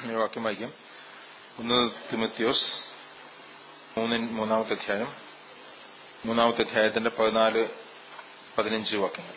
ഈ വാക്യം വായിക്കാം ഒന്ന് തിമത്യോസ് മൂന്നിൻ മൂന്നാമത്തെ അധ്യായം മൂന്നാമത്തെ അധ്യായത്തിന്റെ പതിനാല് പതിനഞ്ച് വാക്യങ്ങൾ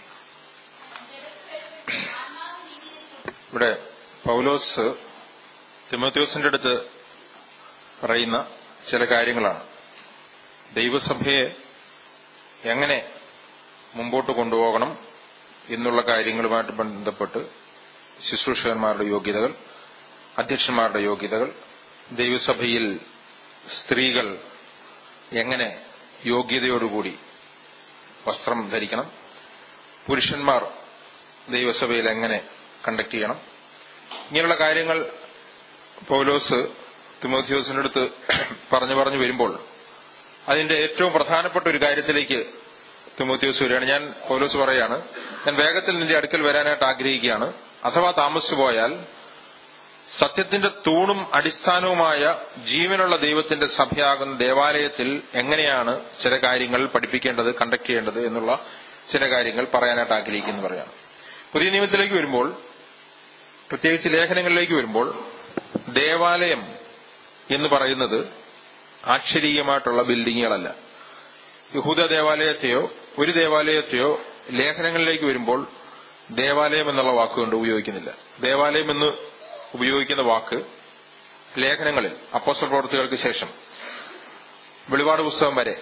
ഇവിടെ പൗലോസ് തിമോത്യോസിന്റെ അടുത്ത് പറയുന്ന ചില കാര്യങ്ങളാണ് ദൈവസഭയെ എങ്ങനെ മുമ്പോട്ട് കൊണ്ടുപോകണം എന്നുള്ള കാര്യങ്ങളുമായിട്ട് ബന്ധപ്പെട്ട് ശുശ്രൂഷകന്മാരുടെ യോഗ്യതകൾ അധ്യക്ഷന്മാരുടെ യോഗ്യതകൾ ദൈവസഭയിൽ സ്ത്രീകൾ എങ്ങനെ യോഗ്യതയോടുകൂടി വസ്ത്രം ധരിക്കണം പുരുഷന്മാർ ദൈവസഭയിൽ എങ്ങനെ കണ്ടക്ട് ചെയ്യണം ഇങ്ങനെയുള്ള കാര്യങ്ങൾ പൗലോസ് തിമോത്യോസിന്റെ അടുത്ത് പറഞ്ഞു പറഞ്ഞു വരുമ്പോൾ അതിന്റെ ഏറ്റവും പ്രധാനപ്പെട്ട ഒരു കാര്യത്തിലേക്ക് തിമോത്യോസ് വരികയാണ് ഞാൻ പൗലോസ് പറയാണ് ഞാൻ വേഗത്തിൽ നിന്റെ അടുക്കൽ വരാനായിട്ട് ആഗ്രഹിക്കുകയാണ് അഥവാ താമസിച്ചു പോയാൽ സത്യത്തിന്റെ തൂണും അടിസ്ഥാനവുമായ ജീവനുള്ള ദൈവത്തിന്റെ സഭയാകുന്ന ദേവാലയത്തിൽ എങ്ങനെയാണ് ചില കാര്യങ്ങൾ പഠിപ്പിക്കേണ്ടത് കണ്ടക്ട് ചെയ്യേണ്ടത് എന്നുള്ള ചില കാര്യങ്ങൾ പറയാനായിട്ട് ആഗ്രഹിക്കുന്നു പറയാണ് പുതിയ നിയമത്തിലേക്ക് വരുമ്പോൾ പ്രത്യേകിച്ച് ലേഖനങ്ങളിലേക്ക് വരുമ്പോൾ ദേവാലയം എന്ന് പറയുന്നത് ആക്ഷരീയമായിട്ടുള്ള ബിൽഡിങ്ങുകളല്ല യഹൂദ ദേവാലയത്തെയോ ഒരു ദേവാലയത്തെയോ ലേഖനങ്ങളിലേക്ക് വരുമ്പോൾ ദേവാലയം എന്നുള്ള വാക്കുകൊണ്ട് ഉപയോഗിക്കുന്നില്ല ദേവാലയം എന്ന് ഉപയോഗിക്കുന്ന വാക്ക് ലേഖനങ്ങളിൽ അപ്പോസ്റ്റൽ പ്രവർത്തികൾക്ക് ശേഷം വെളിപാട് പുസ്തകം വരെ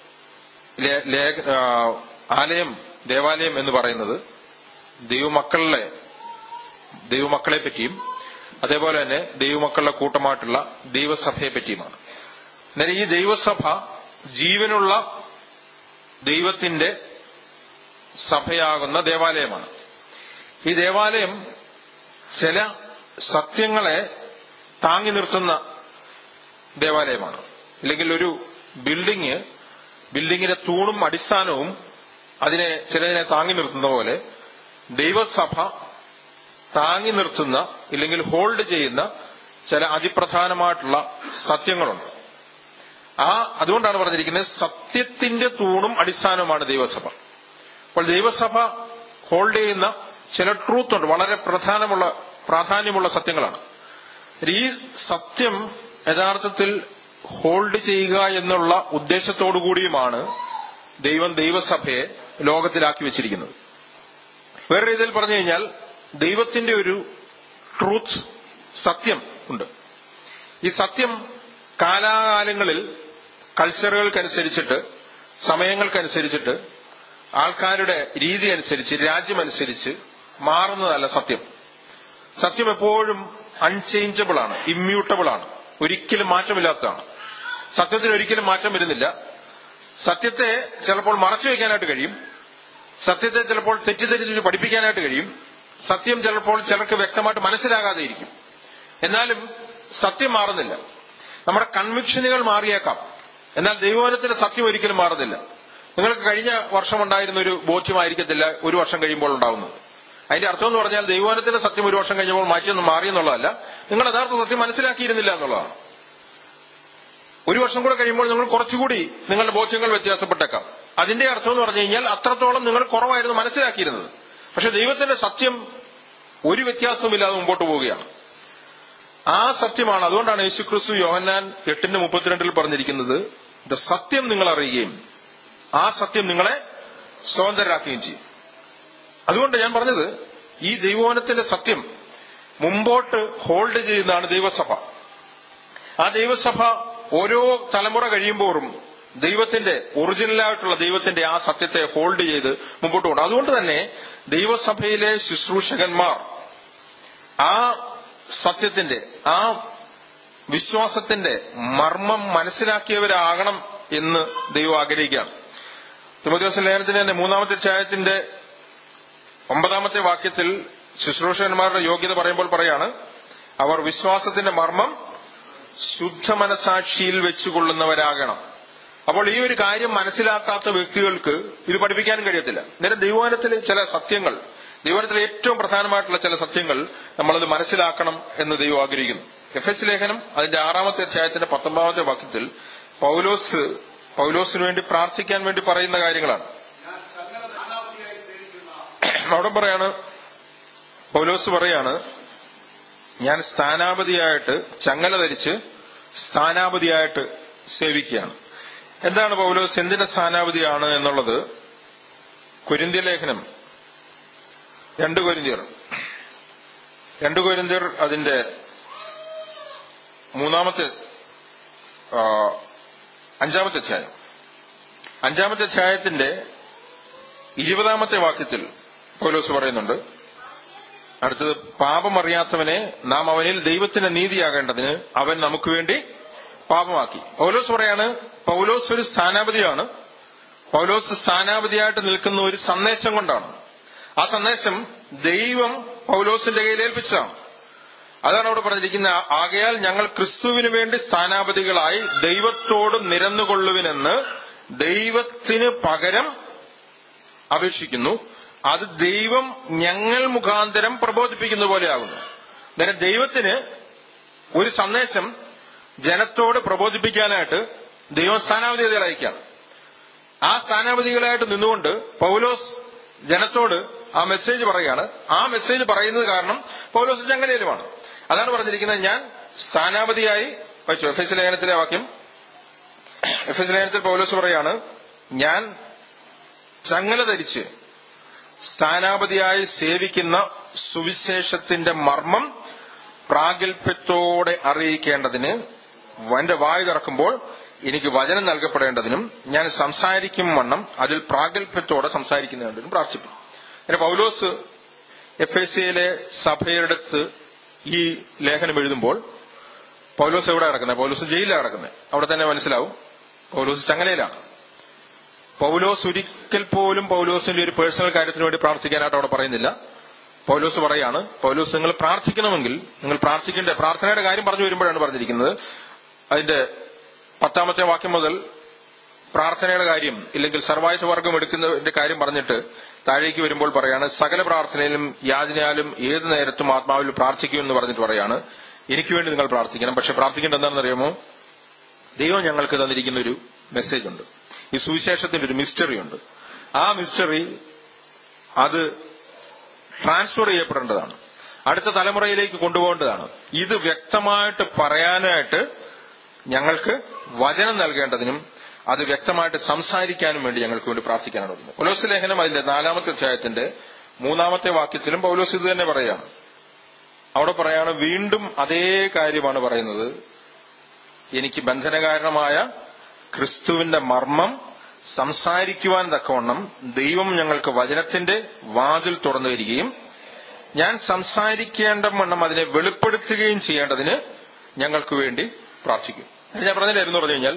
ആലയം ദേവാലയം എന്ന് പറയുന്നത് ദൈവമക്കളെ ദൈവമക്കളെ പറ്റിയും അതേപോലെ തന്നെ ദൈവമക്കളുടെ കൂട്ടമായിട്ടുള്ള ദൈവസഭയെ പറ്റിയുമാണ് എന്നാൽ ഈ ദൈവസഭ ജീവനുള്ള ദൈവത്തിന്റെ സഭയാകുന്ന ദേവാലയമാണ് ഈ ദേവാലയം ചില സത്യങ്ങളെ താങ്ങി നിർത്തുന്ന ദേവാലയമാണ് ഇല്ലെങ്കിൽ ഒരു ബിൽഡിങ് ബിൽഡിങ്ങിന്റെ തൂണും അടിസ്ഥാനവും അതിനെ ചിലതിനെ താങ്ങി നിർത്തുന്ന പോലെ ദൈവസഭ താങ്ങി നിർത്തുന്ന ഇല്ലെങ്കിൽ ഹോൾഡ് ചെയ്യുന്ന ചില അതിപ്രധാനമായിട്ടുള്ള സത്യങ്ങളുണ്ട് ആ അതുകൊണ്ടാണ് പറഞ്ഞിരിക്കുന്നത് സത്യത്തിന്റെ തൂണും അടിസ്ഥാനവുമാണ് ദൈവസഭ അപ്പോൾ ദൈവസഭ ഹോൾഡ് ചെയ്യുന്ന ചില ട്രൂത്ത് ഉണ്ട് വളരെ പ്രധാനമുള്ള പ്രാധാന്യമുള്ള സത്യങ്ങളാണ് ഈ സത്യം യഥാർത്ഥത്തിൽ ഹോൾഡ് ചെയ്യുക എന്നുള്ള ഉദ്ദേശത്തോടു കൂടിയുമാണ് ദൈവം ദൈവസഭയെ ലോകത്തിലാക്കി വെച്ചിരിക്കുന്നത് വേറെ രീതിയിൽ പറഞ്ഞു കഴിഞ്ഞാൽ ദൈവത്തിന്റെ ഒരു ട്രൂത്ത് സത്യം ഉണ്ട് ഈ സത്യം കാലാകാലങ്ങളിൽ കൾച്ചറുകൾക്കനുസരിച്ചിട്ട് സമയങ്ങൾക്കനുസരിച്ചിട്ട് ആൾക്കാരുടെ രീതി അനുസരിച്ച് രാജ്യമനുസരിച്ച് മാറുന്നതല്ല സത്യം സത്യം എപ്പോഴും അൺചേഞ്ചബിൾ ആണ് ഇമ്മ്യൂട്ടബിൾ ആണ് ഒരിക്കലും മാറ്റമില്ലാത്തതാണ് സത്യത്തിന് ഒരിക്കലും മാറ്റം വരുന്നില്ല സത്യത്തെ ചിലപ്പോൾ മറച്ചു വയ്ക്കാനായിട്ട് കഴിയും സത്യത്തെ ചിലപ്പോൾ തെറ്റിദ്ധരിച്ച് പഠിപ്പിക്കാനായിട്ട് കഴിയും സത്യം ചിലപ്പോൾ ചിലർക്ക് വ്യക്തമായിട്ട് മനസ്സിലാകാതെ ഇരിക്കും എന്നാലും സത്യം മാറുന്നില്ല നമ്മുടെ കൺവിക്ഷനുകൾ മാറിയേക്കാം എന്നാൽ ദൈവവനത്തിന്റെ സത്യം ഒരിക്കലും മാറുന്നില്ല നിങ്ങൾക്ക് കഴിഞ്ഞ വർഷം ഉണ്ടായിരുന്ന ഒരു ബോധ്യമായിരിക്കത്തില്ല ഒരു വർഷം കഴിയുമ്പോൾ ഉണ്ടാവുന്നത് അതിന്റെ അർത്ഥം എന്ന് പറഞ്ഞാൽ ദൈവവനത്തിന്റെ സത്യം ഒരു വർഷം കഴിഞ്ഞപ്പോൾ മാറ്റിയൊന്നും മാറിയെന്നുള്ളതല്ല നിങ്ങൾ യഥാർത്ഥ സത്യം മനസ്സിലാക്കിയിരുന്നില്ല എന്നുള്ളതാണ് ഒരു വർഷം കൂടെ കഴിയുമ്പോൾ നിങ്ങൾ കുറച്ചുകൂടി നിങ്ങളുടെ ബോധ്യങ്ങൾ വ്യത്യാസപ്പെട്ടേക്കാം അതിന്റെ അർത്ഥം എന്ന് പറഞ്ഞു കഴിഞ്ഞാൽ അത്രത്തോളം നിങ്ങൾ കുറവായിരുന്നു മനസ്സിലാക്കിയിരുന്നത് പക്ഷെ ദൈവത്തിന്റെ സത്യം ഒരു വ്യത്യാസവുമില്ലാതെ മുമ്പോട്ട് പോവുകയാണ് ആ സത്യമാണ് അതുകൊണ്ടാണ് യേശുക്രിസ്തു യോഹന്നാൻ എട്ടിന്റെ മുപ്പത്തിരണ്ടിൽ പറഞ്ഞിരിക്കുന്നത് ദ സത്യം നിങ്ങൾ അറിയുകയും ആ സത്യം നിങ്ങളെ സ്വതന്ത്രരാക്കുകയും ചെയ്യും അതുകൊണ്ട് ഞാൻ പറഞ്ഞത് ഈ ദൈവവനത്തിന്റെ സത്യം മുമ്പോട്ട് ഹോൾഡ് ചെയ്യുന്നതാണ് ദൈവസഭ ആ ദൈവസഭ ഓരോ തലമുറ കഴിയുമ്പോഴും ദൈവത്തിന്റെ ഒറിജിനലായിട്ടുള്ള ദൈവത്തിന്റെ ആ സത്യത്തെ ഹോൾഡ് ചെയ്ത് മുമ്പോട്ട് പോകും അതുകൊണ്ട് തന്നെ ദൈവസഭയിലെ ശുശ്രൂഷകന്മാർ ആ സത്യത്തിന്റെ ആ വിശ്വാസത്തിന്റെ മർമ്മം മനസ്സിലാക്കിയവരാകണം എന്ന് ദൈവം ആഗ്രഹിക്കുകയാണ് തിമോദ്യോസ് ലേഖനത്തിന്റെ തന്നെ മൂന്നാമത്തെ അധ്യായത്തിന്റെ ഒമ്പതാമത്തെ വാക്യത്തിൽ ശുശ്രൂഷകന്മാരുടെ യോഗ്യത പറയുമ്പോൾ പറയാണ് അവർ വിശ്വാസത്തിന്റെ മർമ്മം ശുദ്ധ മനസാക്ഷിയിൽ വെച്ചുകൊള്ളുന്നവരാകണം അപ്പോൾ ഈ ഒരു കാര്യം മനസ്സിലാക്കാത്ത വ്യക്തികൾക്ക് ഇത് പഠിപ്പിക്കാനും കഴിയത്തില്ല നേരെ ദൈവവനത്തിലെ ചില സത്യങ്ങൾ ദൈവനത്തിലെ ഏറ്റവും പ്രധാനമായിട്ടുള്ള ചില സത്യങ്ങൾ നമ്മളത് മനസ്സിലാക്കണം എന്ന് ദൈവം ആഗ്രഹിക്കുന്നു എഫ് എസ് ലേഖനം അതിന്റെ ആറാമത്തെ അധ്യായത്തിന്റെ പത്തൊമ്പതാമത്തെ വാക്യത്തിൽ പൗലോസ് പൗലോസിന് വേണ്ടി പ്രാർത്ഥിക്കാൻ വേണ്ടി പറയുന്ന കാര്യങ്ങളാണ് അവിടെ പറയാണ് പൗലോസ് പറയാണ് ഞാൻ സ്ഥാനാപതിയായിട്ട് ചങ്ങല ധരിച്ച് സ്ഥാനാപതിയായിട്ട് സേവിക്കുകയാണ് എന്താണ് പൗലോസ് എന്തിന്റെ സ്ഥാനാപതിയാണ് എന്നുള്ളത് കുരിന്ത്യ ലേഖനം രണ്ട് കൊരിന്തിയർ രണ്ട് കൊരിന്തിയർ അതിന്റെ മൂന്നാമത്തെ ആ, അഞ്ചാമത്തെ അധ്യായം അഞ്ചാമത്തെ അധ്യായത്തിന്റെ ഇരുപതാമത്തെ വാക്യത്തിൽ പൗലോസ് പറയുന്നുണ്ട് അടുത്തത് പാപമറിയാത്തവനെ നാം അവനിൽ ദൈവത്തിന്റെ നീതിയാകേണ്ടതിന് അവൻ നമുക്ക് വേണ്ടി പാപമാക്കി പൗലോസ് പറയാണ് പൗലോസ് ഒരു സ്ഥാനാപതിയാണ് പൗലോസ് സ്ഥാനാപതിയായിട്ട് നിൽക്കുന്ന ഒരു സന്ദേശം കൊണ്ടാണ് ആ സന്ദേശം ദൈവം പൗലോസിന്റെ കയ്യിൽ ഏൽപ്പിച്ചതാണ് അതാണ് അവിടെ പറഞ്ഞിരിക്കുന്നത് ആകയാൽ ഞങ്ങൾ ക്രിസ്തുവിന് വേണ്ടി സ്ഥാനാപതികളായി ദൈവത്തോട് നിരന്നുകൊള്ളുവിനെന്ന് ദൈവത്തിന് പകരം അപേക്ഷിക്കുന്നു അത് ദൈവം ഞങ്ങൾ മുഖാന്തരം പ്രബോധിപ്പിക്കുന്ന പോലെയാകുന്നു അന്നേരം ദൈവത്തിന് ഒരു സന്ദേശം ജനത്തോട് പ്രബോധിപ്പിക്കാനായിട്ട് ദൈവം സ്ഥാനാപതികളെ അയക്കുകയാണ് ആ സ്ഥാനാപതികളായിട്ട് നിന്നുകൊണ്ട് പൗലോസ് ജനത്തോട് ആ മെസ്സേജ് പറയുകയാണ് ആ മെസ്സേജ് പറയുന്നത് കാരണം പൗലോസ് ചങ്ങലയിലുമാണ് അതാണ് പറഞ്ഞിരിക്കുന്നത് ഞാൻ സ്ഥാനാപതിയായി വായിച്ചു എഫ് എസ് ലേഖനത്തിലെ വാക്യം എഫ് എസ് ലേഖനത്തിൽ പൗലോസ് പറയാണ് ഞാൻ ചങ്ങല ധരിച്ച് സ്ഥാനാപതിയായി സേവിക്കുന്ന സുവിശേഷത്തിന്റെ മർമ്മം പ്രാഗൽഭ്യത്തോടെ അറിയിക്കേണ്ടതിന് എന്റെ വായു തുറക്കുമ്പോൾ എനിക്ക് വചനം നൽകപ്പെടേണ്ടതിനും ഞാൻ സംസാരിക്കും വണ്ണം അതിൽ പ്രാഗൽഭ്യത്തോടെ സംസാരിക്കുന്നതിനും പ്രാർത്ഥിക്കും പിന്നെ പൗലോസ് എഫ് എസ് സിയിലെ സഭയെടുത്ത് ഈ ലേഖനം എഴുതുമ്പോൾ പൗലോസ് എവിടെ കിടക്കുന്നത് പൗലോസ് ജയിലിലാണ് കിടക്കുന്നത് അവിടെ തന്നെ മനസ്സിലാവും പൗലോസ് ചങ്ങലയിലാണ് പൗലോസ് ഒരിക്കൽ പോലും പൗലോസിന്റെ ഒരു പേഴ്സണൽ കാര്യത്തിന് വേണ്ടി പ്രാർത്ഥിക്കാനായിട്ട് അവിടെ പറയുന്നില്ല പൗലോസ് പറയാണ് പൗലോസ് നിങ്ങൾ പ്രാർത്ഥിക്കണമെങ്കിൽ നിങ്ങൾ പ്രാർത്ഥിക്കേണ്ട പ്രാർത്ഥനയുടെ കാര്യം പറഞ്ഞു വരുമ്പോഴാണ് പറഞ്ഞിരിക്കുന്നത് അതിന്റെ പത്താമത്തെ വാക്യം മുതൽ പ്രാർത്ഥനയുടെ കാര്യം ഇല്ലെങ്കിൽ സർവായുധ വർഗം എടുക്കുന്നതിന്റെ കാര്യം പറഞ്ഞിട്ട് താഴേക്ക് വരുമ്പോൾ പറയാണ് സകല പ്രാർത്ഥനയിലും യാതിനാലും ഏത് നേരത്തും ആത്മാവിൽ പ്രാർത്ഥിക്കുമെന്ന് പറഞ്ഞിട്ട് പറയാണ് എനിക്ക് വേണ്ടി നിങ്ങൾ പ്രാർത്ഥിക്കണം പക്ഷെ പ്രാർത്ഥിക്കേണ്ട എന്താണെന്ന് അറിയാമോ ദൈവം ഞങ്ങൾക്ക് തന്നിരിക്കുന്ന ഒരു മെസ്സേജ് ഉണ്ട് ഈ സുവിശേഷത്തിന്റെ ഒരു മിസ്റ്ററി ഉണ്ട് ആ മിസ്റ്ററി അത് ട്രാൻസ്ഫർ ചെയ്യപ്പെടേണ്ടതാണ് അടുത്ത തലമുറയിലേക്ക് കൊണ്ടുപോകേണ്ടതാണ് ഇത് വ്യക്തമായിട്ട് പറയാനായിട്ട് ഞങ്ങൾക്ക് വചനം നൽകേണ്ടതിനും അത് വ്യക്തമായിട്ട് സംസാരിക്കാനും വേണ്ടി ഞങ്ങൾക്ക് വേണ്ടി പ്രാർത്ഥിക്കാനാണ് പറയുന്നത് പൗലോസ് ലേഖനം അതിന്റെ നാലാമത്തെ അധ്യായത്തിന്റെ മൂന്നാമത്തെ വാക്യത്തിലും പൗലോസ് ഇത് തന്നെ പറയുകയാണ് അവിടെ പറയാണ് വീണ്ടും അതേ കാര്യമാണ് പറയുന്നത് എനിക്ക് ബന്ധനകാരണമായ ക്രിസ്തുവിന്റെ മർമ്മം സംസാരിക്കുവാൻ തക്കവണ്ണം ദൈവം ഞങ്ങൾക്ക് വചനത്തിന്റെ വാതിൽ തുറന്നു തരികയും ഞാൻ സംസാരിക്കേണ്ട വണ്ണം അതിനെ വെളിപ്പെടുത്തുകയും ചെയ്യേണ്ടതിന് ഞങ്ങൾക്ക് വേണ്ടി പ്രാർത്ഥിക്കും അത് ഞാൻ പറഞ്ഞില്ലായിരുന്നു പറഞ്ഞു കഴിഞ്ഞാൽ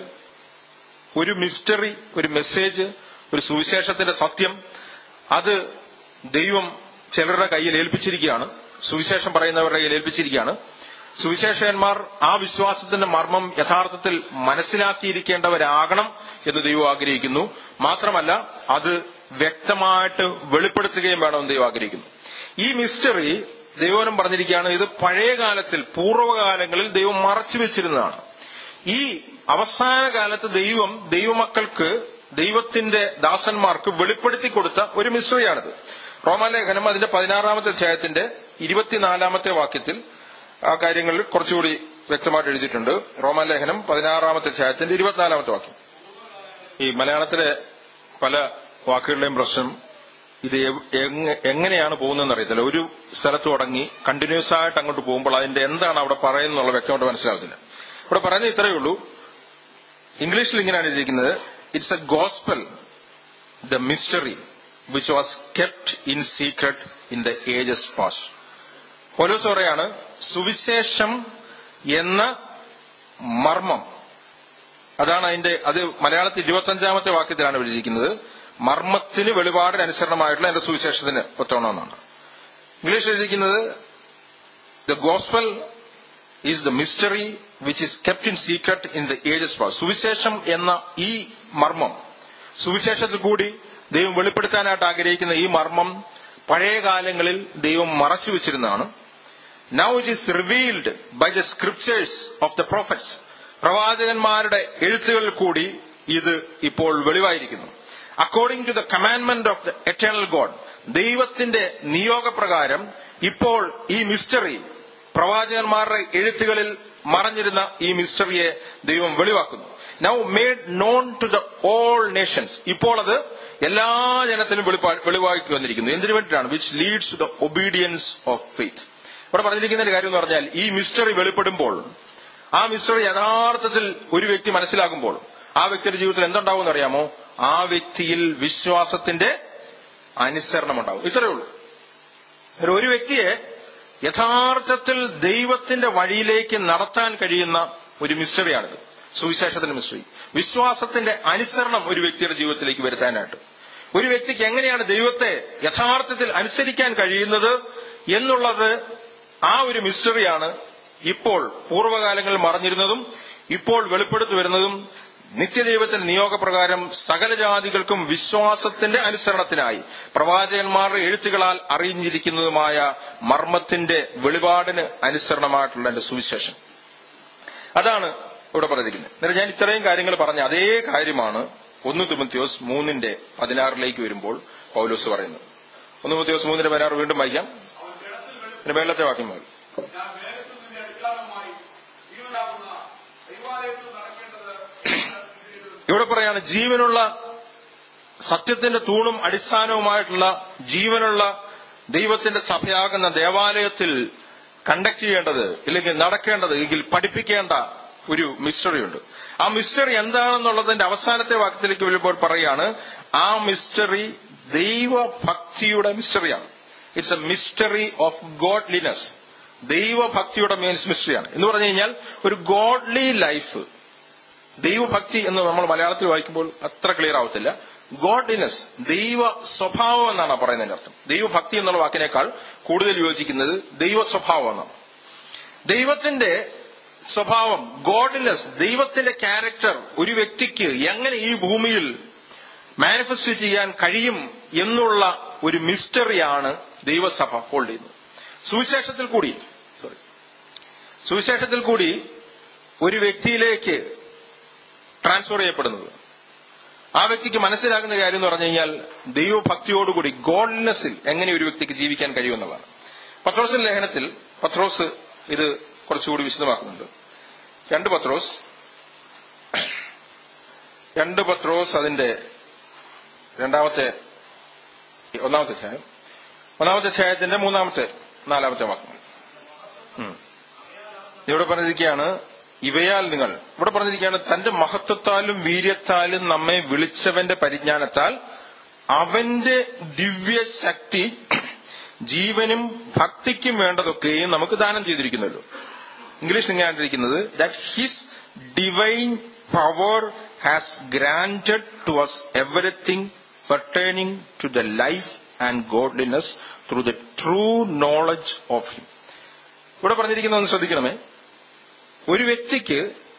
ഒരു മിസ്റ്ററി ഒരു മെസ്സേജ് ഒരു സുവിശേഷത്തിന്റെ സത്യം അത് ദൈവം ചിലരുടെ കയ്യിൽ ഏൽപ്പിച്ചിരിക്കുകയാണ് സുവിശേഷം പറയുന്നവരുടെ കയ്യിൽ ഏൽപ്പിച്ചിരിക്കുകയാണ് സുവിശേഷകന്മാർ ആ വിശ്വാസത്തിന്റെ മർമ്മം യഥാർത്ഥത്തിൽ മനസ്സിലാക്കിയിരിക്കേണ്ടവരാകണം എന്ന് ദൈവം ആഗ്രഹിക്കുന്നു മാത്രമല്ല അത് വ്യക്തമായിട്ട് വെളിപ്പെടുത്തുകയും വേണമെന്ന് ദൈവം ആഗ്രഹിക്കുന്നു ഈ മിസ്റ്ററി ദൈവനം പറഞ്ഞിരിക്കുകയാണ് ഇത് പഴയ കാലത്തിൽ പൂർവ്വകാലങ്ങളിൽ ദൈവം മറച്ചു വെച്ചിരുന്നതാണ് ഈ അവസാന കാലത്ത് ദൈവം ദൈവമക്കൾക്ക് ദൈവത്തിന്റെ ദാസന്മാർക്ക് വെളിപ്പെടുത്തി കൊടുത്ത ഒരു മിശ്രയാണിത് റോമാലേഖനം അതിന്റെ പതിനാറാമത്തെ അധ്യായത്തിന്റെ ഇരുപത്തിനാലാമത്തെ വാക്യത്തിൽ ആ കാര്യങ്ങളിൽ കുറച്ചുകൂടി വ്യക്തമായിട്ട് എഴുതിയിട്ടുണ്ട് റോമാലേഖനം പതിനാറാമത്തെ അധ്യായത്തിന്റെ ഇരുപത്തിനാലാമത്തെ വാക്യം ഈ മലയാളത്തിലെ പല വാക്കുകളുടെയും പ്രശ്നം ഇത് എങ്- എങ്ങനെയാണ് പോകുന്നതെന്ന് അറിയത്തില്ല ഒരു സ്ഥലത്ത് തുടങ്ങി കണ്ടിന്യൂസ് ആയിട്ട് അങ്ങോട്ട് പോകുമ്പോൾ അതിന്റെ എന്താണ് അവിടെ പറയുന്നുള്ള വ്യക്തമായിട്ട് മനസ്സിലാകുന്നില്ല ഇവിടെ പറയുന്നത് ഇത്രയേ ഉള്ളൂ ഇംഗ്ലീഷിൽ ഇങ്ങനെയാണ് എഴുതിയിരിക്കുന്നത് it's a gospel the mystery which was kept in secret in the ages past പോലീസ് പറയാണ് സുവിശേഷം എന്ന മർമ്മം അതാണ് അതിന്റെ അത് മലയാളത്തിൽ ഇരുപത്തഞ്ചാമത്തെ വാക്യത്തിലാണ് എഴുതിയിരിക്കുന്നത് മർമ്മത്തിന് വെളിപാടിന് അനുസരണമായിട്ടുള്ള എന്റെ സുവിശേഷത്തിന് ഒത്തോണമെന്നാണ് ഇംഗ്ലീഷിൽ എഴുതിയിരിക്കുന്നത് the gospel is the mystery which is kept in secret in the ages past സുവിശേഷം എന്ന ഈ മർമ്മം സുവിശേഷത്തിൽ കൂടി ദൈവം വെളിപ്പെടുത്താനായിട്ട് ആഗ്രഹിക്കുന്ന ഈ മർമ്മം പഴയ കാലങ്ങളിൽ ദൈവം മറച്ചു വെച്ചിരുന്നതാണ് now it is revealed by the scriptures of the prophets പ്രവാചകന്മാരുടെ എഴുത്തുകളിൽ കൂടി ഇത് ഇപ്പോൾ വെളിവായിരിക്കുന്നു according to the commandment of the eternal God ദൈവത്തിന്റെ നിയോഗപ്രകാരം ഇപ്പോൾ ഈ മിസ്റ്ററി പ്രവാചകന്മാരുടെ എഴുത്തുകളിൽ മറഞ്ഞിരുന്ന ഈ മിസ്റ്ററിയെ ദൈവം വെളിവാക്കുന്നു now made known to the all nations ഇപ്പോൾ അത് എല്ലാ ജനത്തിനും വെളിപ്പാ- വെളിവാക്കി വന്നിരിക്കുന്നു എന്തിനു വേണ്ടിയിട്ടാണ് which leads to the obedience of faith ഇവിടെ പറഞ്ഞിരിക്കുന്ന ഒരു കാര്യം എന്ന് പറഞ്ഞാൽ ഈ മിസ്റ്ററി വെളിപ്പെടുമ്പോൾ ആ മിസ്റ്ററി യഥാർത്ഥത്തിൽ ഒരു വ്യക്തി മനസ്സിലാകുമ്പോൾ ആ വ്യക്തിയുടെ ജീവിതത്തിൽ എന്തുണ്ടാവും അറിയാമോ ആ വ്യക്തിയിൽ വിശ്വാസത്തിന്റെ അനുസരണം ഉണ്ടാവും ഇത്രയേ ഉള്ളൂ ഒരു ഒരു വ്യക്തിയെ യഥാർത്ഥത്തിൽ ദൈവത്തിന്റെ വഴിയിലേക്ക് നടത്താൻ കഴിയുന്ന ഒരു മിസ്റ്ററിയാണിത് സുവിശേഷത്തിന്റെ മിസ്റ്ററി വിശ്വാസത്തിന്റെ അനുസരണം ഒരു വ്യക്തിയുടെ ജീവിതത്തിലേക്ക് വരുത്താനായിട്ട് ഒരു വ്യക്തിക്ക് എങ്ങനെയാണ് ദൈവത്തെ യഥാർത്ഥത്തിൽ അനുസരിക്കാൻ കഴിയുന്നത് എന്നുള്ളത് ആ ഒരു മിസ്റ്ററിയാണ് ഇപ്പോൾ പൂർവ്വകാലങ്ങളിൽ മറഞ്ഞിരുന്നതും ഇപ്പോൾ വെളിപ്പെടുത്തി വരുന്നതും നിത്യദൈവത്തിന്റെ നിയോഗപ്രകാരം സകല ജാതികൾക്കും വിശ്വാസത്തിന്റെ അനുസരണത്തിനായി പ്രവാചകന്മാരുടെ എഴുത്തുകളാൽ അറിഞ്ഞിരിക്കുന്നതുമായ മർമ്മത്തിന്റെ വെളിപാടിന് അനുസരണമായിട്ടുള്ള എന്റെ സുവിശേഷം അതാണ് ഇവിടെ പറഞ്ഞിരിക്കുന്നത് എന്നിട്ട് ഞാൻ ഇത്രയും കാര്യങ്ങൾ പറഞ്ഞ അതേ കാര്യമാണ് ഒന്ന് തിമത്യോസ് മൂന്നിന്റെ പതിനാറിലേക്ക് വരുമ്പോൾ പൗലോസ് പറയുന്നത് ഒന്ന് തിമത്യോസ് മൂന്നിന്റെ പതിനാറ് വീണ്ടും വായിക്കാം പിന്നെ വെള്ളത്തെ വാക്യം മതി ഞാൻ വേഗത്തിൽ നിന്റെ അടിസ്ഥാനമായി ജീവനാകുന്ന ദൈവാലയത്തിൽ നടക്കേണ്ടത് ഇവിടെ പറയാണ് ജീവനുള്ള സത്യത്തിന്റെ തൂണും അടിസ്ഥാനവുമായിട്ടുള്ള ജീവനുള്ള ദൈവത്തിന്റെ സഭയാകുന്ന ദേവാലയത്തിൽ കണ്ടക്ട് ചെയ്യേണ്ടത് ഇല്ലെങ്കിൽ നടക്കേണ്ടത് എങ്കിൽ പഠിപ്പിക്കേണ്ട ഒരു മിസ്റ്ററി ഉണ്ട് ആ മിസ്റ്ററി എന്താണെന്നുള്ളതിന്റെ അവസാനത്തെ വാക്യത്തിലേക്ക് വരുമ്പോൾ പറയാണ് ആ മിസ്റ്ററി ദൈവഭക്തിയുടെ മിസ്റ്ററിയാണ് it's a mystery of godliness ദൈവഭക്തിയുടെ മീൻസ് മിസ്റ്ററിയാണ് എന്ന് പറഞ്ഞു കഴിഞ്ഞാൽ ഒരു ഗോഡ്ലി ലൈഫ് ദൈവഭക്തി എന്ന് നമ്മൾ മലയാളത്തിൽ വായിക്കുമ്പോൾ അത്ര ക്ലിയർ ആവത്തില്ല ഗോഡ്ലിനെസ് ദൈവ സ്വഭാവം എന്നാണ് പറയുന്നതിന്റെ അർത്ഥം ദൈവഭക്തി എന്നുള്ള വാക്കിനേക്കാൾ കൂടുതൽ യോജിക്കുന്നത് ദൈവ സ്വഭാവം എന്നാണ് ദൈവത്തിന്റെ സ്വഭാവം ഗോഡ്ലിനെസ് ദൈവത്തിന്റെ ക്യാരക്ടർ ഒരു വ്യക്തിക്ക് എങ്ങനെ ഈ ഭൂമിയിൽ മാനിഫെസ്റ്റ് ചെയ്യാൻ കഴിയും എന്നുള്ള ഒരു മിസ്റ്ററിയാണ് ദൈവസഭ ഹോൾഡ് ചെയ്യുന്നത് സുവിശേഷത്തിൽ കൂടി സോറി സുവിശേഷത്തിൽ കൂടി ഒരു വ്യക്തിയിലേക്ക് ട്രാൻസ്ഫർ ചെയ്യപ്പെടുന്നത് ആ വ്യക്തിക്ക് മനസ്സിലാകുന്ന കാര്യം എന്ന് പറഞ്ഞു കഴിഞ്ഞാൽ ദൈവഭക്തിയോടുകൂടി ഗോഡ്നെസ്സിൽ എങ്ങനെ ഒരു വ്യക്തിക്ക് ജീവിക്കാൻ കഴിയുമെന്നുള്ളതാണ് പത്രോസിന്റെ ലേഖനത്തിൽ പത്രോസ് ഇത് കുറച്ചുകൂടി വിശദമാക്കുന്നുണ്ട് രണ്ട് പത്രോസ് രണ്ട് പത്രോസ് അതിന്റെ രണ്ടാമത്തെ ഒന്നാമത്തെ അധ്യായം ഒന്നാമത്തെ അധ്യായത്തിന്റെ മൂന്നാമത്തെ നാലാമത്തെ വാക്യം ഉം. ഇവിടെ പറഞ്ഞിരിക്കുകയാണ് ഇവയാൽ നിങ്ങൾ ഇവിടെ പറഞ്ഞിരിക്കുകയാണ് തന്റെ മഹത്വത്താലും വീര്യത്താലും നമ്മെ വിളിച്ചവന്റെ പരിജ്ഞാനത്താൽ അവന്റെ ദിവ്യശക്തി ജീവനും ഭക്തിക്കും വേണ്ടതൊക്കെയും നമുക്ക് ദാനം ചെയ്തിരിക്കുന്നല്ലോ ഇംഗ്ലീഷ് ഇങ്ങനെയാണ്ടിരിക്കുന്നത് that his divine power has granted to us everything pertaining to the life and godliness through the true knowledge of him ഇവിടെ പറഞ്ഞിരിക്കുന്നതെന്ന് ശ്രദ്ധിക്കണമേ ഒരു വ്യക്തിക്ക്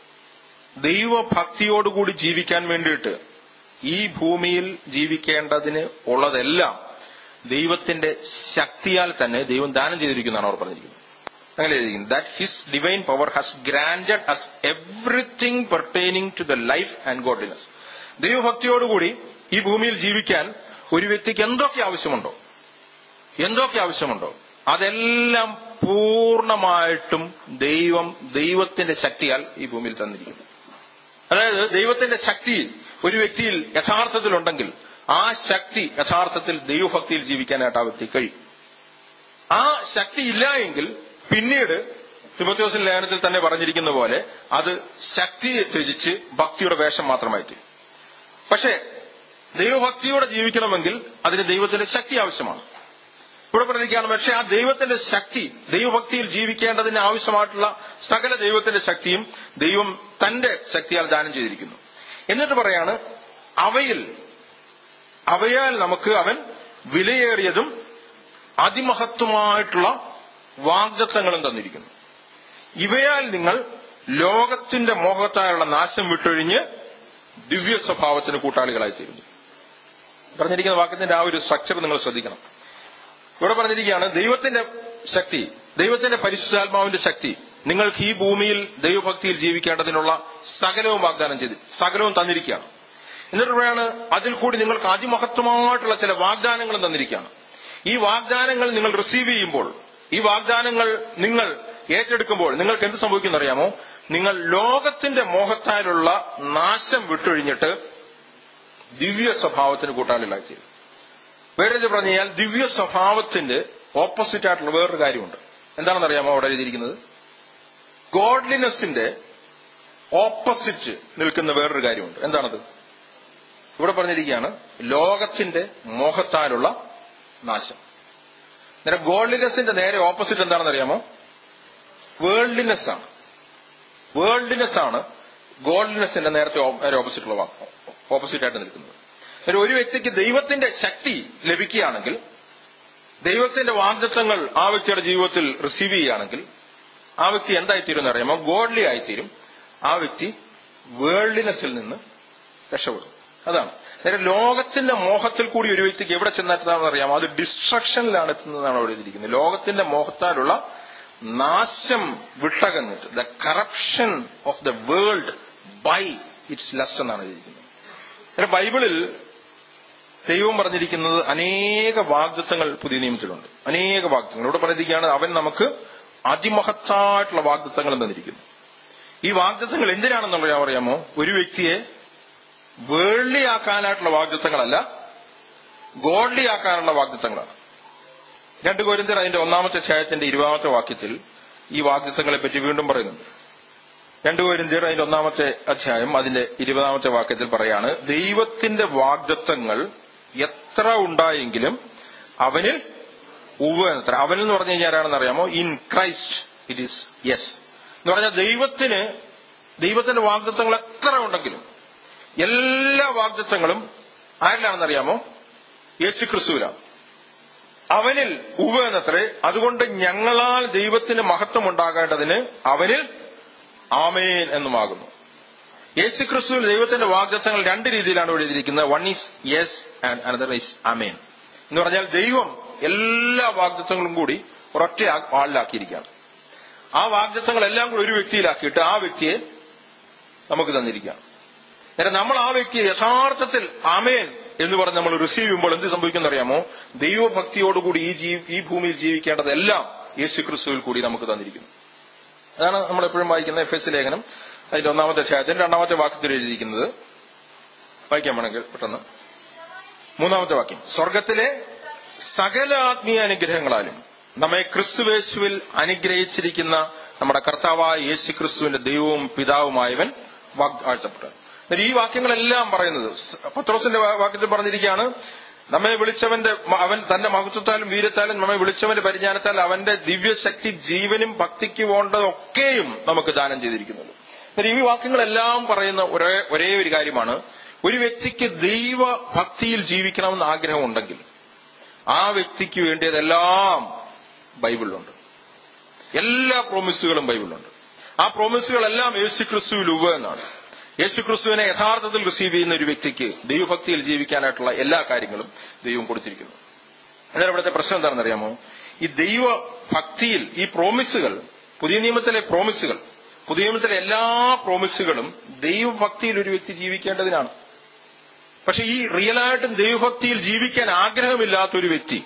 ദൈവഭക്തിയോടുകൂടി ജീവിക്കാൻ വേണ്ടിയിട്ട് ഈ ഭൂമിയിൽ ജീവിക്കേണ്ടതിന് ഉള്ളതെല്ലാം ദൈവത്തിന്റെ ശക്തിയാൽ തന്നെ ദൈവം ദാനം ചെയ്തിരിക്കുന്നതാണ് അവർ പറഞ്ഞിരിക്കുന്നത് അങ്ങനെ എഴുതിയിരിക്കുന്നത് that his divine power has granted us everything pertaining to the life and godliness ദൈവഭക്തിയോടുകൂടി ഈ ഭൂമിയിൽ ജീവിക്കാൻ ഒരു വ്യക്തിക്ക് എന്തൊക്കെ ആവശ്യമുണ്ടോ എന്തൊക്കെ ആവശ്യമുണ്ടോ അതെല്ലാം പൂർണ്ണമായിട്ടും ദൈവം ദൈവത്തിന്റെ ശക്തിയാൽ ഈ ഭൂമിയിൽ തന്നിരിക്കുന്നു അതായത് ദൈവത്തിന്റെ ശക്തി ഒരു വ്യക്തിയിൽ യഥാർത്ഥത്തിലുണ്ടെങ്കിൽ ആ ശക്തി യഥാർത്ഥത്തിൽ ദൈവഭക്തിയിൽ ജീവിക്കാനായിട്ട് ആ വ്യക്തി കഴിയും ആ ശക്തി ഇല്ല എങ്കിൽ പിന്നീട് തിമത്യോസിൻ ലേഖനത്തിൽ തന്നെ പറഞ്ഞിരിക്കുന്ന പോലെ അത് ശക്തിയെ ത്യജിച്ച് ഭക്തിയുടെ വേഷം മാത്രമായിട്ട് പക്ഷേ ദൈവഭക്തിയോടെ ജീവിക്കണമെങ്കിൽ അതിന് ദൈവത്തിന്റെ ശക്തി ആവശ്യമാണ് ഇവിടെ പറഞ്ഞിരിക്കുകയാണ് പക്ഷെ ആ ദൈവത്തിന്റെ ശക്തി ദൈവഭക്തിയിൽ ജീവിക്കേണ്ടതിന് ആവശ്യമായിട്ടുള്ള സകല ദൈവത്തിന്റെ ശക്തിയും ദൈവം തന്റെ ശക്തിയാൽ ദാനം ചെയ്തിരിക്കുന്നു എന്നിട്ട് പറയാണ് അവയിൽ അവയാൽ നമുക്ക് അവൻ വിലയേറിയതും അതിമഹത്വമായിട്ടുള്ള വാഗ്ദത്തങ്ങളും തന്നിരിക്കുന്നു ഇവയാൽ നിങ്ങൾ ലോകത്തിന്റെ മോഹത്തായുള്ള നാശം വിട്ടൊഴിഞ്ഞ് ദിവ്യ സ്വഭാവത്തിന് കൂട്ടാളികളായി തീരുന്നു പറഞ്ഞിരിക്കുന്ന വാക്യത്തിന്റെ ആ ഒരു സ്ട്രക്ചർ നിങ്ങൾ ശ്രദ്ധിക്കണം ഇവിടെ പറഞ്ഞിരിക്കുകയാണ് ദൈവത്തിന്റെ ശക്തി ദൈവത്തിന്റെ പരിശുദ്ധാത്മാവിന്റെ ശക്തി നിങ്ങൾക്ക് ഈ ഭൂമിയിൽ ദൈവഭക്തിയിൽ ജീവിക്കേണ്ടതിനുള്ള സകലവും വാഗ്ദാനം ചെയ്ത് സകലവും തന്നിരിക്കുകയാണ് എന്നിട്ട് പറയാണ് അതിൽ കൂടി നിങ്ങൾക്ക് അതിമഹത്വമായിട്ടുള്ള ചില വാഗ്ദാനങ്ങളും തന്നിരിക്കുകയാണ് ഈ വാഗ്ദാനങ്ങൾ നിങ്ങൾ റിസീവ് ചെയ്യുമ്പോൾ ഈ വാഗ്ദാനങ്ങൾ നിങ്ങൾ ഏറ്റെടുക്കുമ്പോൾ നിങ്ങൾക്ക് എന്ത് സംഭവിക്കുന്ന അറിയാമോ നിങ്ങൾ ലോകത്തിന്റെ മോഹത്താലുള്ള നാശം വിട്ടൊഴിഞ്ഞിട്ട് ദിവ്യ സ്വഭാവത്തിന് കൂട്ടാളിലാക്കി വേറെ ഇത് പറഞ്ഞു കഴിഞ്ഞാൽ ദിവ്യ സ്വഭാവത്തിന്റെ ഓപ്പോസിറ്റ് ആയിട്ടുള്ള വേറൊരു കാര്യമുണ്ട് എന്താണെന്ന് അറിയാമോ അവിടെ എഴുതിയിരിക്കുന്നത് ഗോഡ്ലിനെസിന്റെ ഓപ്പോസിറ്റ് നിൽക്കുന്ന വേറൊരു കാര്യമുണ്ട് എന്താണത് ഇവിടെ പറഞ്ഞിരിക്കുകയാണ് ലോകത്തിന്റെ മോഹത്താലുള്ള നാശം നേരെ ഗോൾഡിനെസിന്റെ നേരെ ഓപ്പോസിറ്റ് എന്താണെന്ന് അറിയാമോ വേൾഡിനെസ് ആണ് വേൾഡിനെസ് ആണ് ഗോൾഡിനെസിന്റെ നേരത്തെ ഓ- നേരെ ഓപ്പോസിറ്റ് ഉള്ള ഓപ്പോസിറ്റ് ആയിട്ട് നിൽക്കുന്നത് ഒരു ഒരു വ്യക്തിക്ക് ദൈവത്തിന്റെ ശക്തി ലഭിക്കുകയാണെങ്കിൽ ദൈവത്തിന്റെ വാഗ്ദത്വങ്ങൾ ആ വ്യക്തിയുടെ ജീവിതത്തിൽ റിസീവ് ചെയ്യുകയാണെങ്കിൽ ആ വ്യക്തി എന്തായിത്തീരും എന്ന് അറിയാമോ ഗോഡ്ലി ആയിത്തീരും ആ വ്യക്തി വേൾഡിനെസ്സിൽ നിന്ന് രക്ഷപ്പെടും അതാണ് നേരെ ലോകത്തിന്റെ മോഹത്തിൽ കൂടി ഒരു വ്യക്തിക്ക് എവിടെ ചെന്നെത്താണെന്ന് അറിയാമോ അത് ഡിസ്ട്രക്ഷനിലാണ് എത്തുന്നതാണ് അവിടെ എഴുതിയിരിക്കുന്നത് ലോകത്തിന്റെ മോഹത്താലുള്ള നാശം വിട്ടകന്നിട്ട് the corruption of the world by its lust എന്നാണ് എഴുതിയിരിക്കുന്നത് നേരെ ബൈബിളിൽ ദൈവം പറഞ്ഞിരിക്കുന്നത് അനേക വാഗ്ദത്തങ്ങൾ പുതിയ നിയമത്തിലുണ്ട് അനേക വാഗ്ദത്തങ്ങൾ ഇവിടെ പറഞ്ഞിരിക്കുകയാണ് അവൻ നമുക്ക് അതിമഹത്തായിട്ടുള്ള വാഗ്ദത്തങ്ങൾ തന്നിരിക്കുന്നു ഈ വാഗ്ദത്തങ്ങൾ എന്തിനാണെന്നുള്ള ഞാൻ പറയാമോ ഒരു വ്യക്തിയെ വേൾഡിയാക്കാനായിട്ടുള്ള വാഗ്ദത്തങ്ങളല്ല ഗോൾഡിയാക്കാനുള്ള വാഗ്ദത്തങ്ങളാണ് രണ്ട് കോരിന്തർ അതിന്റെ ഒന്നാമത്തെ അധ്യായത്തിന്റെ ഇരുപതാമത്തെ വാക്യത്തിൽ ഈ വാഗ്ദത്തങ്ങളെ പറ്റി വീണ്ടും പറയുന്നുണ്ട് രണ്ട് കോരിന്തർ അതിന്റെ ഒന്നാമത്തെ അധ്യായം അതിന്റെ ഇരുപതാമത്തെ വാക്യത്തിൽ പറയാണ് ദൈവത്തിന്റെ വാഗ്ദത്തങ്ങൾ എത്ര ഉണ്ടായെങ്കിലും അവനിൽ ഉവ എത്ര അവൻ എന്ന് പറഞ്ഞു കഴിഞ്ഞാൽ ആരാണെന്ന് അറിയാമോ in Christ it is yes എന്ന് പറഞ്ഞാൽ ദൈവത്തിന് ദൈവത്തിന്റെ വാഗ്ദത്തങ്ങൾ എത്ര ഉണ്ടെങ്കിലും എല്ലാ വാഗ്ദത്തങ്ങളും ആരിലാണെന്ന് അറിയാമോ യേശു ക്രിസ്തുവിലാണ് അവനിൽ ഉവ എന്നത്രേ അതുകൊണ്ട് ഞങ്ങളാൽ ദൈവത്തിന് മഹത്വം ഉണ്ടാകേണ്ടതിന് അവനിൽ ആമേൻ എന്നുമാകുന്നു യേശു ക്രിസ്തുവിൽ ദൈവത്തിന്റെ വാഗ്ദത്തങ്ങൾ രണ്ട് രീതിയിലാണ് ഇവിടെ എഴുതിയിരിക്കുന്നത് one is yes and another is amen എന്ന് പറഞ്ഞാൽ ദൈവം എല്ലാ വാഗ്ദത്തങ്ങളും കൂടി ഒരൊറ്റ ആ- ആളിലാക്കിയിരിക്കുകയാണ് ആ വാഗ്ദത്തങ്ങളെല്ലാം കൂടി ഒരു വ്യക്തിയിലാക്കിയിട്ട് ആ വ്യക്തിയെ നമുക്ക് തന്നിരിക്കുകയാണ് നേരെ നമ്മൾ ആ വ്യക്തിയെ യഥാർത്ഥത്തിൽ ആമേൻ എന്ന് പറഞ്ഞ് നമ്മൾ റിസീവ് ചെയ്യുമ്പോൾ എന്ത് സംഭവിക്കുന്ന അറിയാമോ ദൈവഭക്തിയോടുകൂടി ഈ ജീ ഈ ഭൂമിയിൽ ജീവിക്കേണ്ടതെല്ലാം യേശു ക്രിസ്തുവിൽ കൂടി നമുക്ക് തന്നിരിക്കുന്നു അതാണ് നമ്മൾ എപ്പോഴും വായിക്കുന്ന എഫ് എസ് ലേഖനം അതിന്റെ ഒന്നാമത്തെ അധ്യായത്തിന് രണ്ടാമത്തെ വാക്യത്തിൽ എഴുതിയിരിക്കുന്നത് വായിക്കാൻ വേണമെങ്കിൽ പെട്ടെന്ന് മൂന്നാമത്തെ വാക്യം സ്വർഗത്തിലെ സകല ആത്മീയ അനുഗ്രഹങ്ങളാലും നമ്മെ ക്രിസ്തുവേശുവിൽ അനുഗ്രഹിച്ചിരിക്കുന്ന നമ്മുടെ കർത്താവായ യേശു ക്രിസ്തുവിന്റെ ദൈവവും പിതാവുമായവൻ വാഗ്ദാഴ്ത്തപ്പെട്ടു എന്നിട്ട് ഈ വാക്യങ്ങളെല്ലാം പറയുന്നത് സ് പത്രോസിന്റെ വാ- വാക്യത്തിൽ പറഞ്ഞിരിക്കുകയാണ് നമ്മെ വിളിച്ചവന്റെ മ- അവൻ തന്റെ മഹത്വത്താലും വീരത്താലും നമ്മെ വിളിച്ചവന്റെ പരിജ്ഞാനത്താൽ അവന്റെ ദിവ്യശക്തി ജീവനും ഭക്തിക്ക് വേണ്ടതൊക്കെയും നമുക്ക് ദാനം ചെയ്തിരിക്കുന്നത് എന്നിട്ട് ഈ വാക്യങ്ങളെല്ലാം പറയുന്ന ഒരേ ഒരേ ഒരു കാര്യമാണ് ഒരു വ്യക്തിക്ക് ദൈവഭക്തിയിൽ ജീവിക്കണമെന്ന് ആഗ്രഹമുണ്ടെങ്കിൽ ആ വ്യക്തിക്ക് വേണ്ടിയതെല്ലാം ബൈബിളിലുണ്ട് എല്ലാ പ്രോമിസുകളും ബൈബിളിലുണ്ട് ആ പ്രോമിസുകളെല്ലാം യേശു ക്രിസ്തുവിൽ ഉവ എന്നാണ് യേശു ക്രിസ്തുവിനെ യഥാർത്ഥത്തിൽ റിസീവ് ചെയ്യുന്ന ഒരു വ്യക്തിക്ക് ദൈവഭക്തിയിൽ ജീവിക്കാനായിട്ടുള്ള എല്ലാ കാര്യങ്ങളും ദൈവം കൊടുത്തിരിക്കുന്നു എന്നാൽ ഇവിടുത്തെ പ്രശ്നം എന്താണെന്ന് അറിയാമോ ഈ ദൈവഭക്തിയിൽ ഈ പ്രോമിസുകൾ പുതിയ നിയമത്തിലെ പ്രോമിസുകൾ പുതിയ നിയമത്തിലെ എല്ലാ പ്രോമിസുകളും ദൈവഭക്തിയിൽ ഒരു വ്യക്തി ജീവിക്കേണ്ടതിനാണ് പക്ഷെ ഈ റിയലായിട്ടും ദൈവഭക്തിയിൽ ജീവിക്കാൻ ആഗ്രഹമില്ലാത്ത ഒരു വ്യക്തി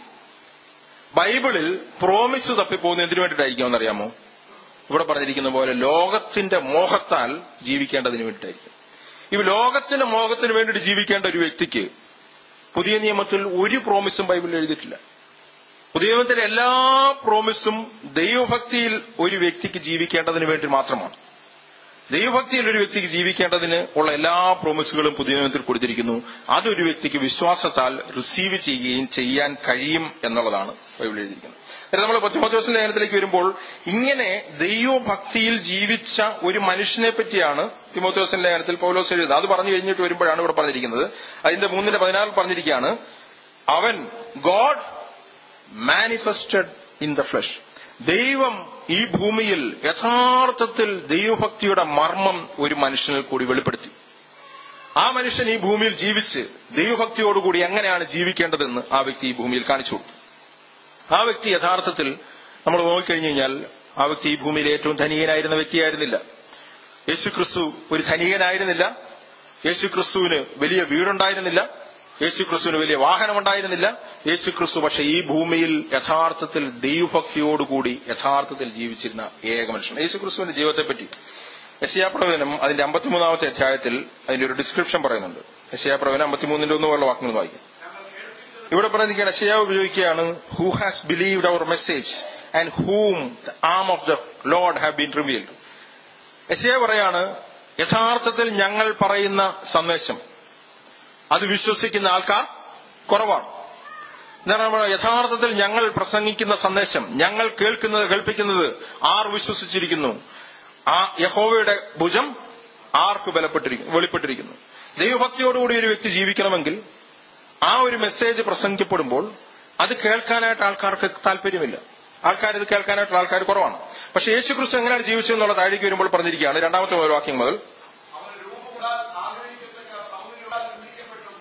ബൈബിളിൽ പ്രോമിസ് തപ്പിപ്പോകുന്ന എന്തിനു വേണ്ടിയിട്ടായിരിക്കും അറിയാമോ ഇവിടെ പറഞ്ഞിരിക്കുന്ന പോലെ ലോകത്തിന്റെ മോഹത്താൽ ജീവിക്കേണ്ടതിന് വേണ്ടിയിട്ടായിരിക്കും ഈ ലോകത്തിന്റെ മോഹത്തിന് വേണ്ടിയിട്ട് ജീവിക്കേണ്ട ഒരു വ്യക്തിക്ക് പുതിയ നിയമത്തിൽ ഒരു പ്രോമിസും ബൈബിളിൽ എഴുതിയിട്ടില്ല പുതിയ നിയമത്തിലെ എല്ലാ പ്രോമിസും ദൈവഭക്തിയിൽ ഒരു വ്യക്തിക്ക് ജീവിക്കേണ്ടതിന് വേണ്ടി മാത്രമാണ് ദൈവഭക്തിയിൽ ഒരു വ്യക്തിക്ക് ജീവിക്കേണ്ടതിന് ഉള്ള എല്ലാ പ്രോമിസുകളും പുതിയ നിയമത്തിൽ കൊടുത്തിരിക്കുന്നു അതൊരു വ്യക്തിക്ക് വിശ്വാസത്താൽ റിസീവ് ചെയ്യുകയും ചെയ്യാൻ കഴിയും എന്നുള്ളതാണ് ബൈബിൾ എഴുതിയിരിക്കുന്നത് അതായത് നമ്മൾ പത്മോദ്യോസ് ലേഖനത്തിലേക്ക് വരുമ്പോൾ ഇങ്ങനെ ദൈവഭക്തിയിൽ ജീവിച്ച ഒരു മനുഷ്യനെ പറ്റിയാണ് തിമോത്യോസൻ ലേഖനത്തിൽ പൗലോസ് എഴുതുന്നത് അത് പറഞ്ഞു കഴിഞ്ഞിട്ട് വരുമ്പോഴാണ് ഇവിടെ പറഞ്ഞിരിക്കുന്നത് അതിന്റെ മൂന്നിന്റെ പതിനാറിൽ പറഞ്ഞിരിക്കുകയാണ് അവൻ God manifested in the flesh ദൈവം ഈ ഭൂമിയിൽ യഥാർത്ഥത്തിൽ ദൈവഭക്തിയുടെ മർമ്മം ഒരു മനുഷ്യനിൽ കൂടി വെളിപ്പെടുത്തി ആ മനുഷ്യൻ ഈ ഭൂമിയിൽ ജീവിച്ച് ദൈവഭക്തിയോടുകൂടി എങ്ങനെയാണ് ജീവിക്കേണ്ടതെന്ന് ആ വ്യക്തി ഈ ഭൂമിയിൽ കാണിച്ചു കൊടുത്തു ആ വ്യക്തി യഥാർത്ഥത്തിൽ നമ്മൾ നോക്കിക്കഴിഞ്ഞു കഴിഞ്ഞാൽ ആ വ്യക്തി ഈ ഭൂമിയിൽ ഏറ്റവും ധനികനായിരുന്ന വ്യക്തിയായിരുന്നില്ല യേശു ക്രിസ്തു ഒരു ധനികനായിരുന്നില്ല യേശു ക്രിസ്തുവിന് വലിയ വീടുണ്ടായിരുന്നില്ല യേശു ക്രിസ്തുവിന് വലിയ വാഹനമുണ്ടായിരുന്നില്ല യേശു ക്രിസ്തു പക്ഷെ ഈ ഭൂമിയിൽ യഥാർത്ഥത്തിൽ ദൈവഭക്തിയോടുകൂടി യഥാർത്ഥത്തിൽ ജീവിച്ചിരുന്ന ഏക മനുഷ്യൻ യേശു ക്രിസ്തുവിന്റെ ജീവിതത്തെപ്പറ്റി യശയാപ്രവചനം അതിന്റെ അമ്പത്തിമൂന്നാമത്തെ അധ്യായത്തിൽ അതിന്റെ ഒരു ഡിസ്ക്രിപ്ഷൻ പറയുന്നുണ്ട് യശയാപ്രവചനം അമ്പത്തിമൂന്നിന്റെ ഒന്ന് പോലുള്ള വാക്കുകൾ വായിക്കും ഇവിടെ പറഞ്ഞിരിക്കുകയാണ് യശയാവ് ഉപയോഗിക്കുകയാണ് who has believed our message and whom the arm of the lord have been revealed യശയ പറയാണ് യഥാർത്ഥത്തിൽ ഞങ്ങൾ പറയുന്ന സന്ദേശം അത് വിശ്വസിക്കുന്ന ആൾക്കാർ കുറവാണ് എന്താണ് യഥാർത്ഥത്തിൽ ഞങ്ങൾ പ്രസംഗിക്കുന്ന സന്ദേശം ഞങ്ങൾ കേൾക്കുന്നത് കേൾപ്പിക്കുന്നത് ആർ വിശ്വസിച്ചിരിക്കുന്നു ആ യഹോവയുടെ ഭുജം ആർക്ക് ബലപ്പെട്ടിരിക്കുന്നു വെളിപ്പെട്ടിരിക്കുന്നു ദൈവഭക്തിയോടുകൂടി ഒരു വ്യക്തി ജീവിക്കണമെങ്കിൽ ആ ഒരു മെസ്സേജ് പ്രസംഗിക്കപ്പെടുമ്പോൾ അത് കേൾക്കാനായിട്ട് ആൾക്കാർക്ക് താല്പര്യമില്ല ആൾക്കാർ ഇത് കേൾക്കാനായിട്ടുള്ള ആൾക്കാർ കുറവാണ് പക്ഷെ യേശു ക്രിസ്തു എങ്ങനെയാണ് ജീവിച്ചത് എന്നുള്ള താഴേക്ക് വരുമ്പോൾ പറഞ്ഞിരിക്കുകയാണ് രണ്ടാമത്തെ ഒരു വാക്യം മുതൽ അവൻ രൂപപ്പെടാൻ ആഗ്രഹിക്കത്തക്ക സൗന്ദര്യത്താൽ നിർമ്മിക്കപ്പെട്ടും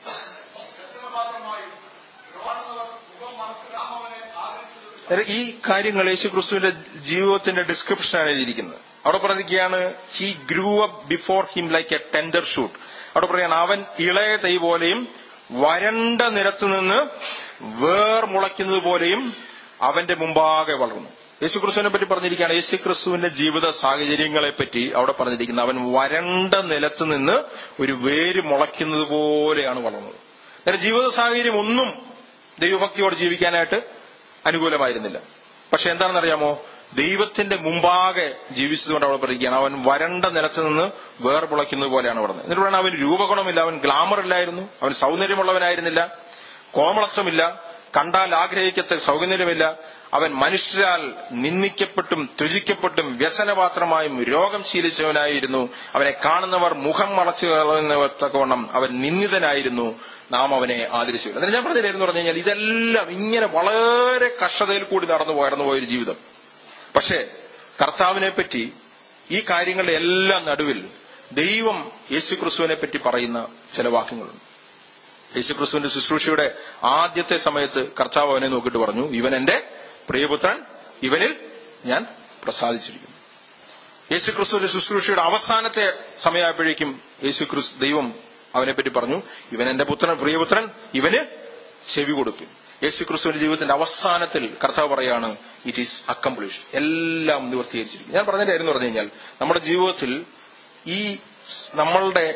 രത്നപാത്രമായും കാണുന്നവർ മുഖം മറച്ച് നാം അവനെ ആദരിച്ചത് അതായത് ഈ കാര്യങ്ങൾ യേശു ക്രിസ്തുവിന്റെ ജീവിതത്തിന്റെ ഡിസ്ക്രിപ്ഷനാണ് എഴുതിയിരിക്കുന്നത് അവിടെ പറഞ്ഞിരിക്കുകയാണ് he grew up before him like a tender shoot അവിടെ പറയാണ് അവൻ ഇളയ തൈ പോലെയും വരണ്ട നിരത്തു നിന്ന് വേർ മുളയ്ക്കുന്നത് പോലെയും അവന്റെ മുമ്പാകെ വളർന്നു യേശു ക്രിസ്തുവിനെ പറ്റി പറഞ്ഞിരിക്കുകയാണ് യേശു ക്രിസ്തുവിന്റെ ജീവിത സാഹചര്യങ്ങളെ പറ്റി അവിടെ പറഞ്ഞിരിക്കുന്നത് അവൻ വരണ്ട നിലത്ത് നിന്ന് ഒരു വേര് മുളയ്ക്കുന്നത് പോലെയാണ് വളർന്നത് അതായത് ജീവിത സാഹചര്യം ഒന്നും ദൈവഭക്തിയോട് ജീവിക്കാനായിട്ട് അനുകൂലമായിരുന്നില്ല പക്ഷെ എന്താണെന്നറിയാമോ ദൈവത്തിന്റെ മുമ്പാകെ ജീവിച്ചതുകൊണ്ട് അവിടെ പറയുകയാണ് അവൻ വരണ്ട നിലത്ത് നിന്ന് വേർപുളയ്ക്കുന്നത് പോലെയാണ് പറഞ്ഞത് എന്നിട്ട് പറയുന്നത് അവന് രൂപഗുണമില്ല അവൻ ഗ്ലാമർ ഇല്ലായിരുന്നു അവൻ സൗന്ദര്യമുള്ളവനായിരുന്നില്ല കോമളത്വമില്ല കണ്ടാൽ ആഗ്രഹിക്കത്ത സൗകര്യമില്ല അവൻ മനുഷ്യരാൽ നിന്ദിക്കപ്പെട്ടും ത്യജിക്കപ്പെട്ടും വ്യസനപാത്രമായും രോഗം ശീലിച്ചവനായിരുന്നു അവനെ കാണുന്നവർ മുഖം മറച്ചു കളയുന്നവർ തക്കവണ്ണം അവൻ നിന്ദിതനായിരുന്നു നാം അവനെ ആദരിച്ചു എന്നിട്ട് ഞാൻ പറഞ്ഞില്ലായിരുന്നു പറഞ്ഞു കഴിഞ്ഞാൽ ഇതെല്ലാം ഇങ്ങനെ വളരെ കഷ്ടതയിൽ കൂടി നടന്നു പോയിരുന്നു പോയൊരു ജീവിതം പക്ഷേ കർത്താവിനെ പറ്റി ഈ കാര്യങ്ങളുടെ എല്ലാം നടുവിൽ ദൈവം യേശുക്രിസ്തുവിനെ പറ്റി പറയുന്ന ചില വാക്യങ്ങളുണ്ട് യേശുക്രിസ്തുവിന്റെ ശുശ്രൂഷയുടെ ആദ്യത്തെ സമയത്ത് കർത്താവ് അവനെ നോക്കിയിട്ട് പറഞ്ഞു ഇവൻ എന്റെ പ്രിയപുത്രൻ ഇവനിൽ ഞാൻ പ്രസാദിച്ചിരിക്കുന്നു യേശുക്രിസ്തുവിന്റെ ശുശ്രൂഷയുടെ അവസാനത്തെ സമയമായപ്പോഴേക്കും യേശുക്രിസ്തു ദൈവം അവനെപ്പറ്റി പറഞ്ഞു ഇവൻ എന്റെ പുത്രൻ പ്രിയപുത്രൻ ഇവന് ചെവി കൊടുക്കും യേശുക്രിസ്തുവിന്റെ ജീവിതത്തിന്റെ അവസാനത്തിൽ കർത്താവ് പറയാണ് ഇറ്റ് ഈസ് അക്കംപ്ലിഷ് എല്ലാം നിവർത്തീകരിച്ചിരിക്കും ഞാൻ പറഞ്ഞിട്ടായിരുന്നു പറഞ്ഞു കഴിഞ്ഞാൽ നമ്മുടെ ജീവിതത്തിൽ ഈ നമ്മളുടെ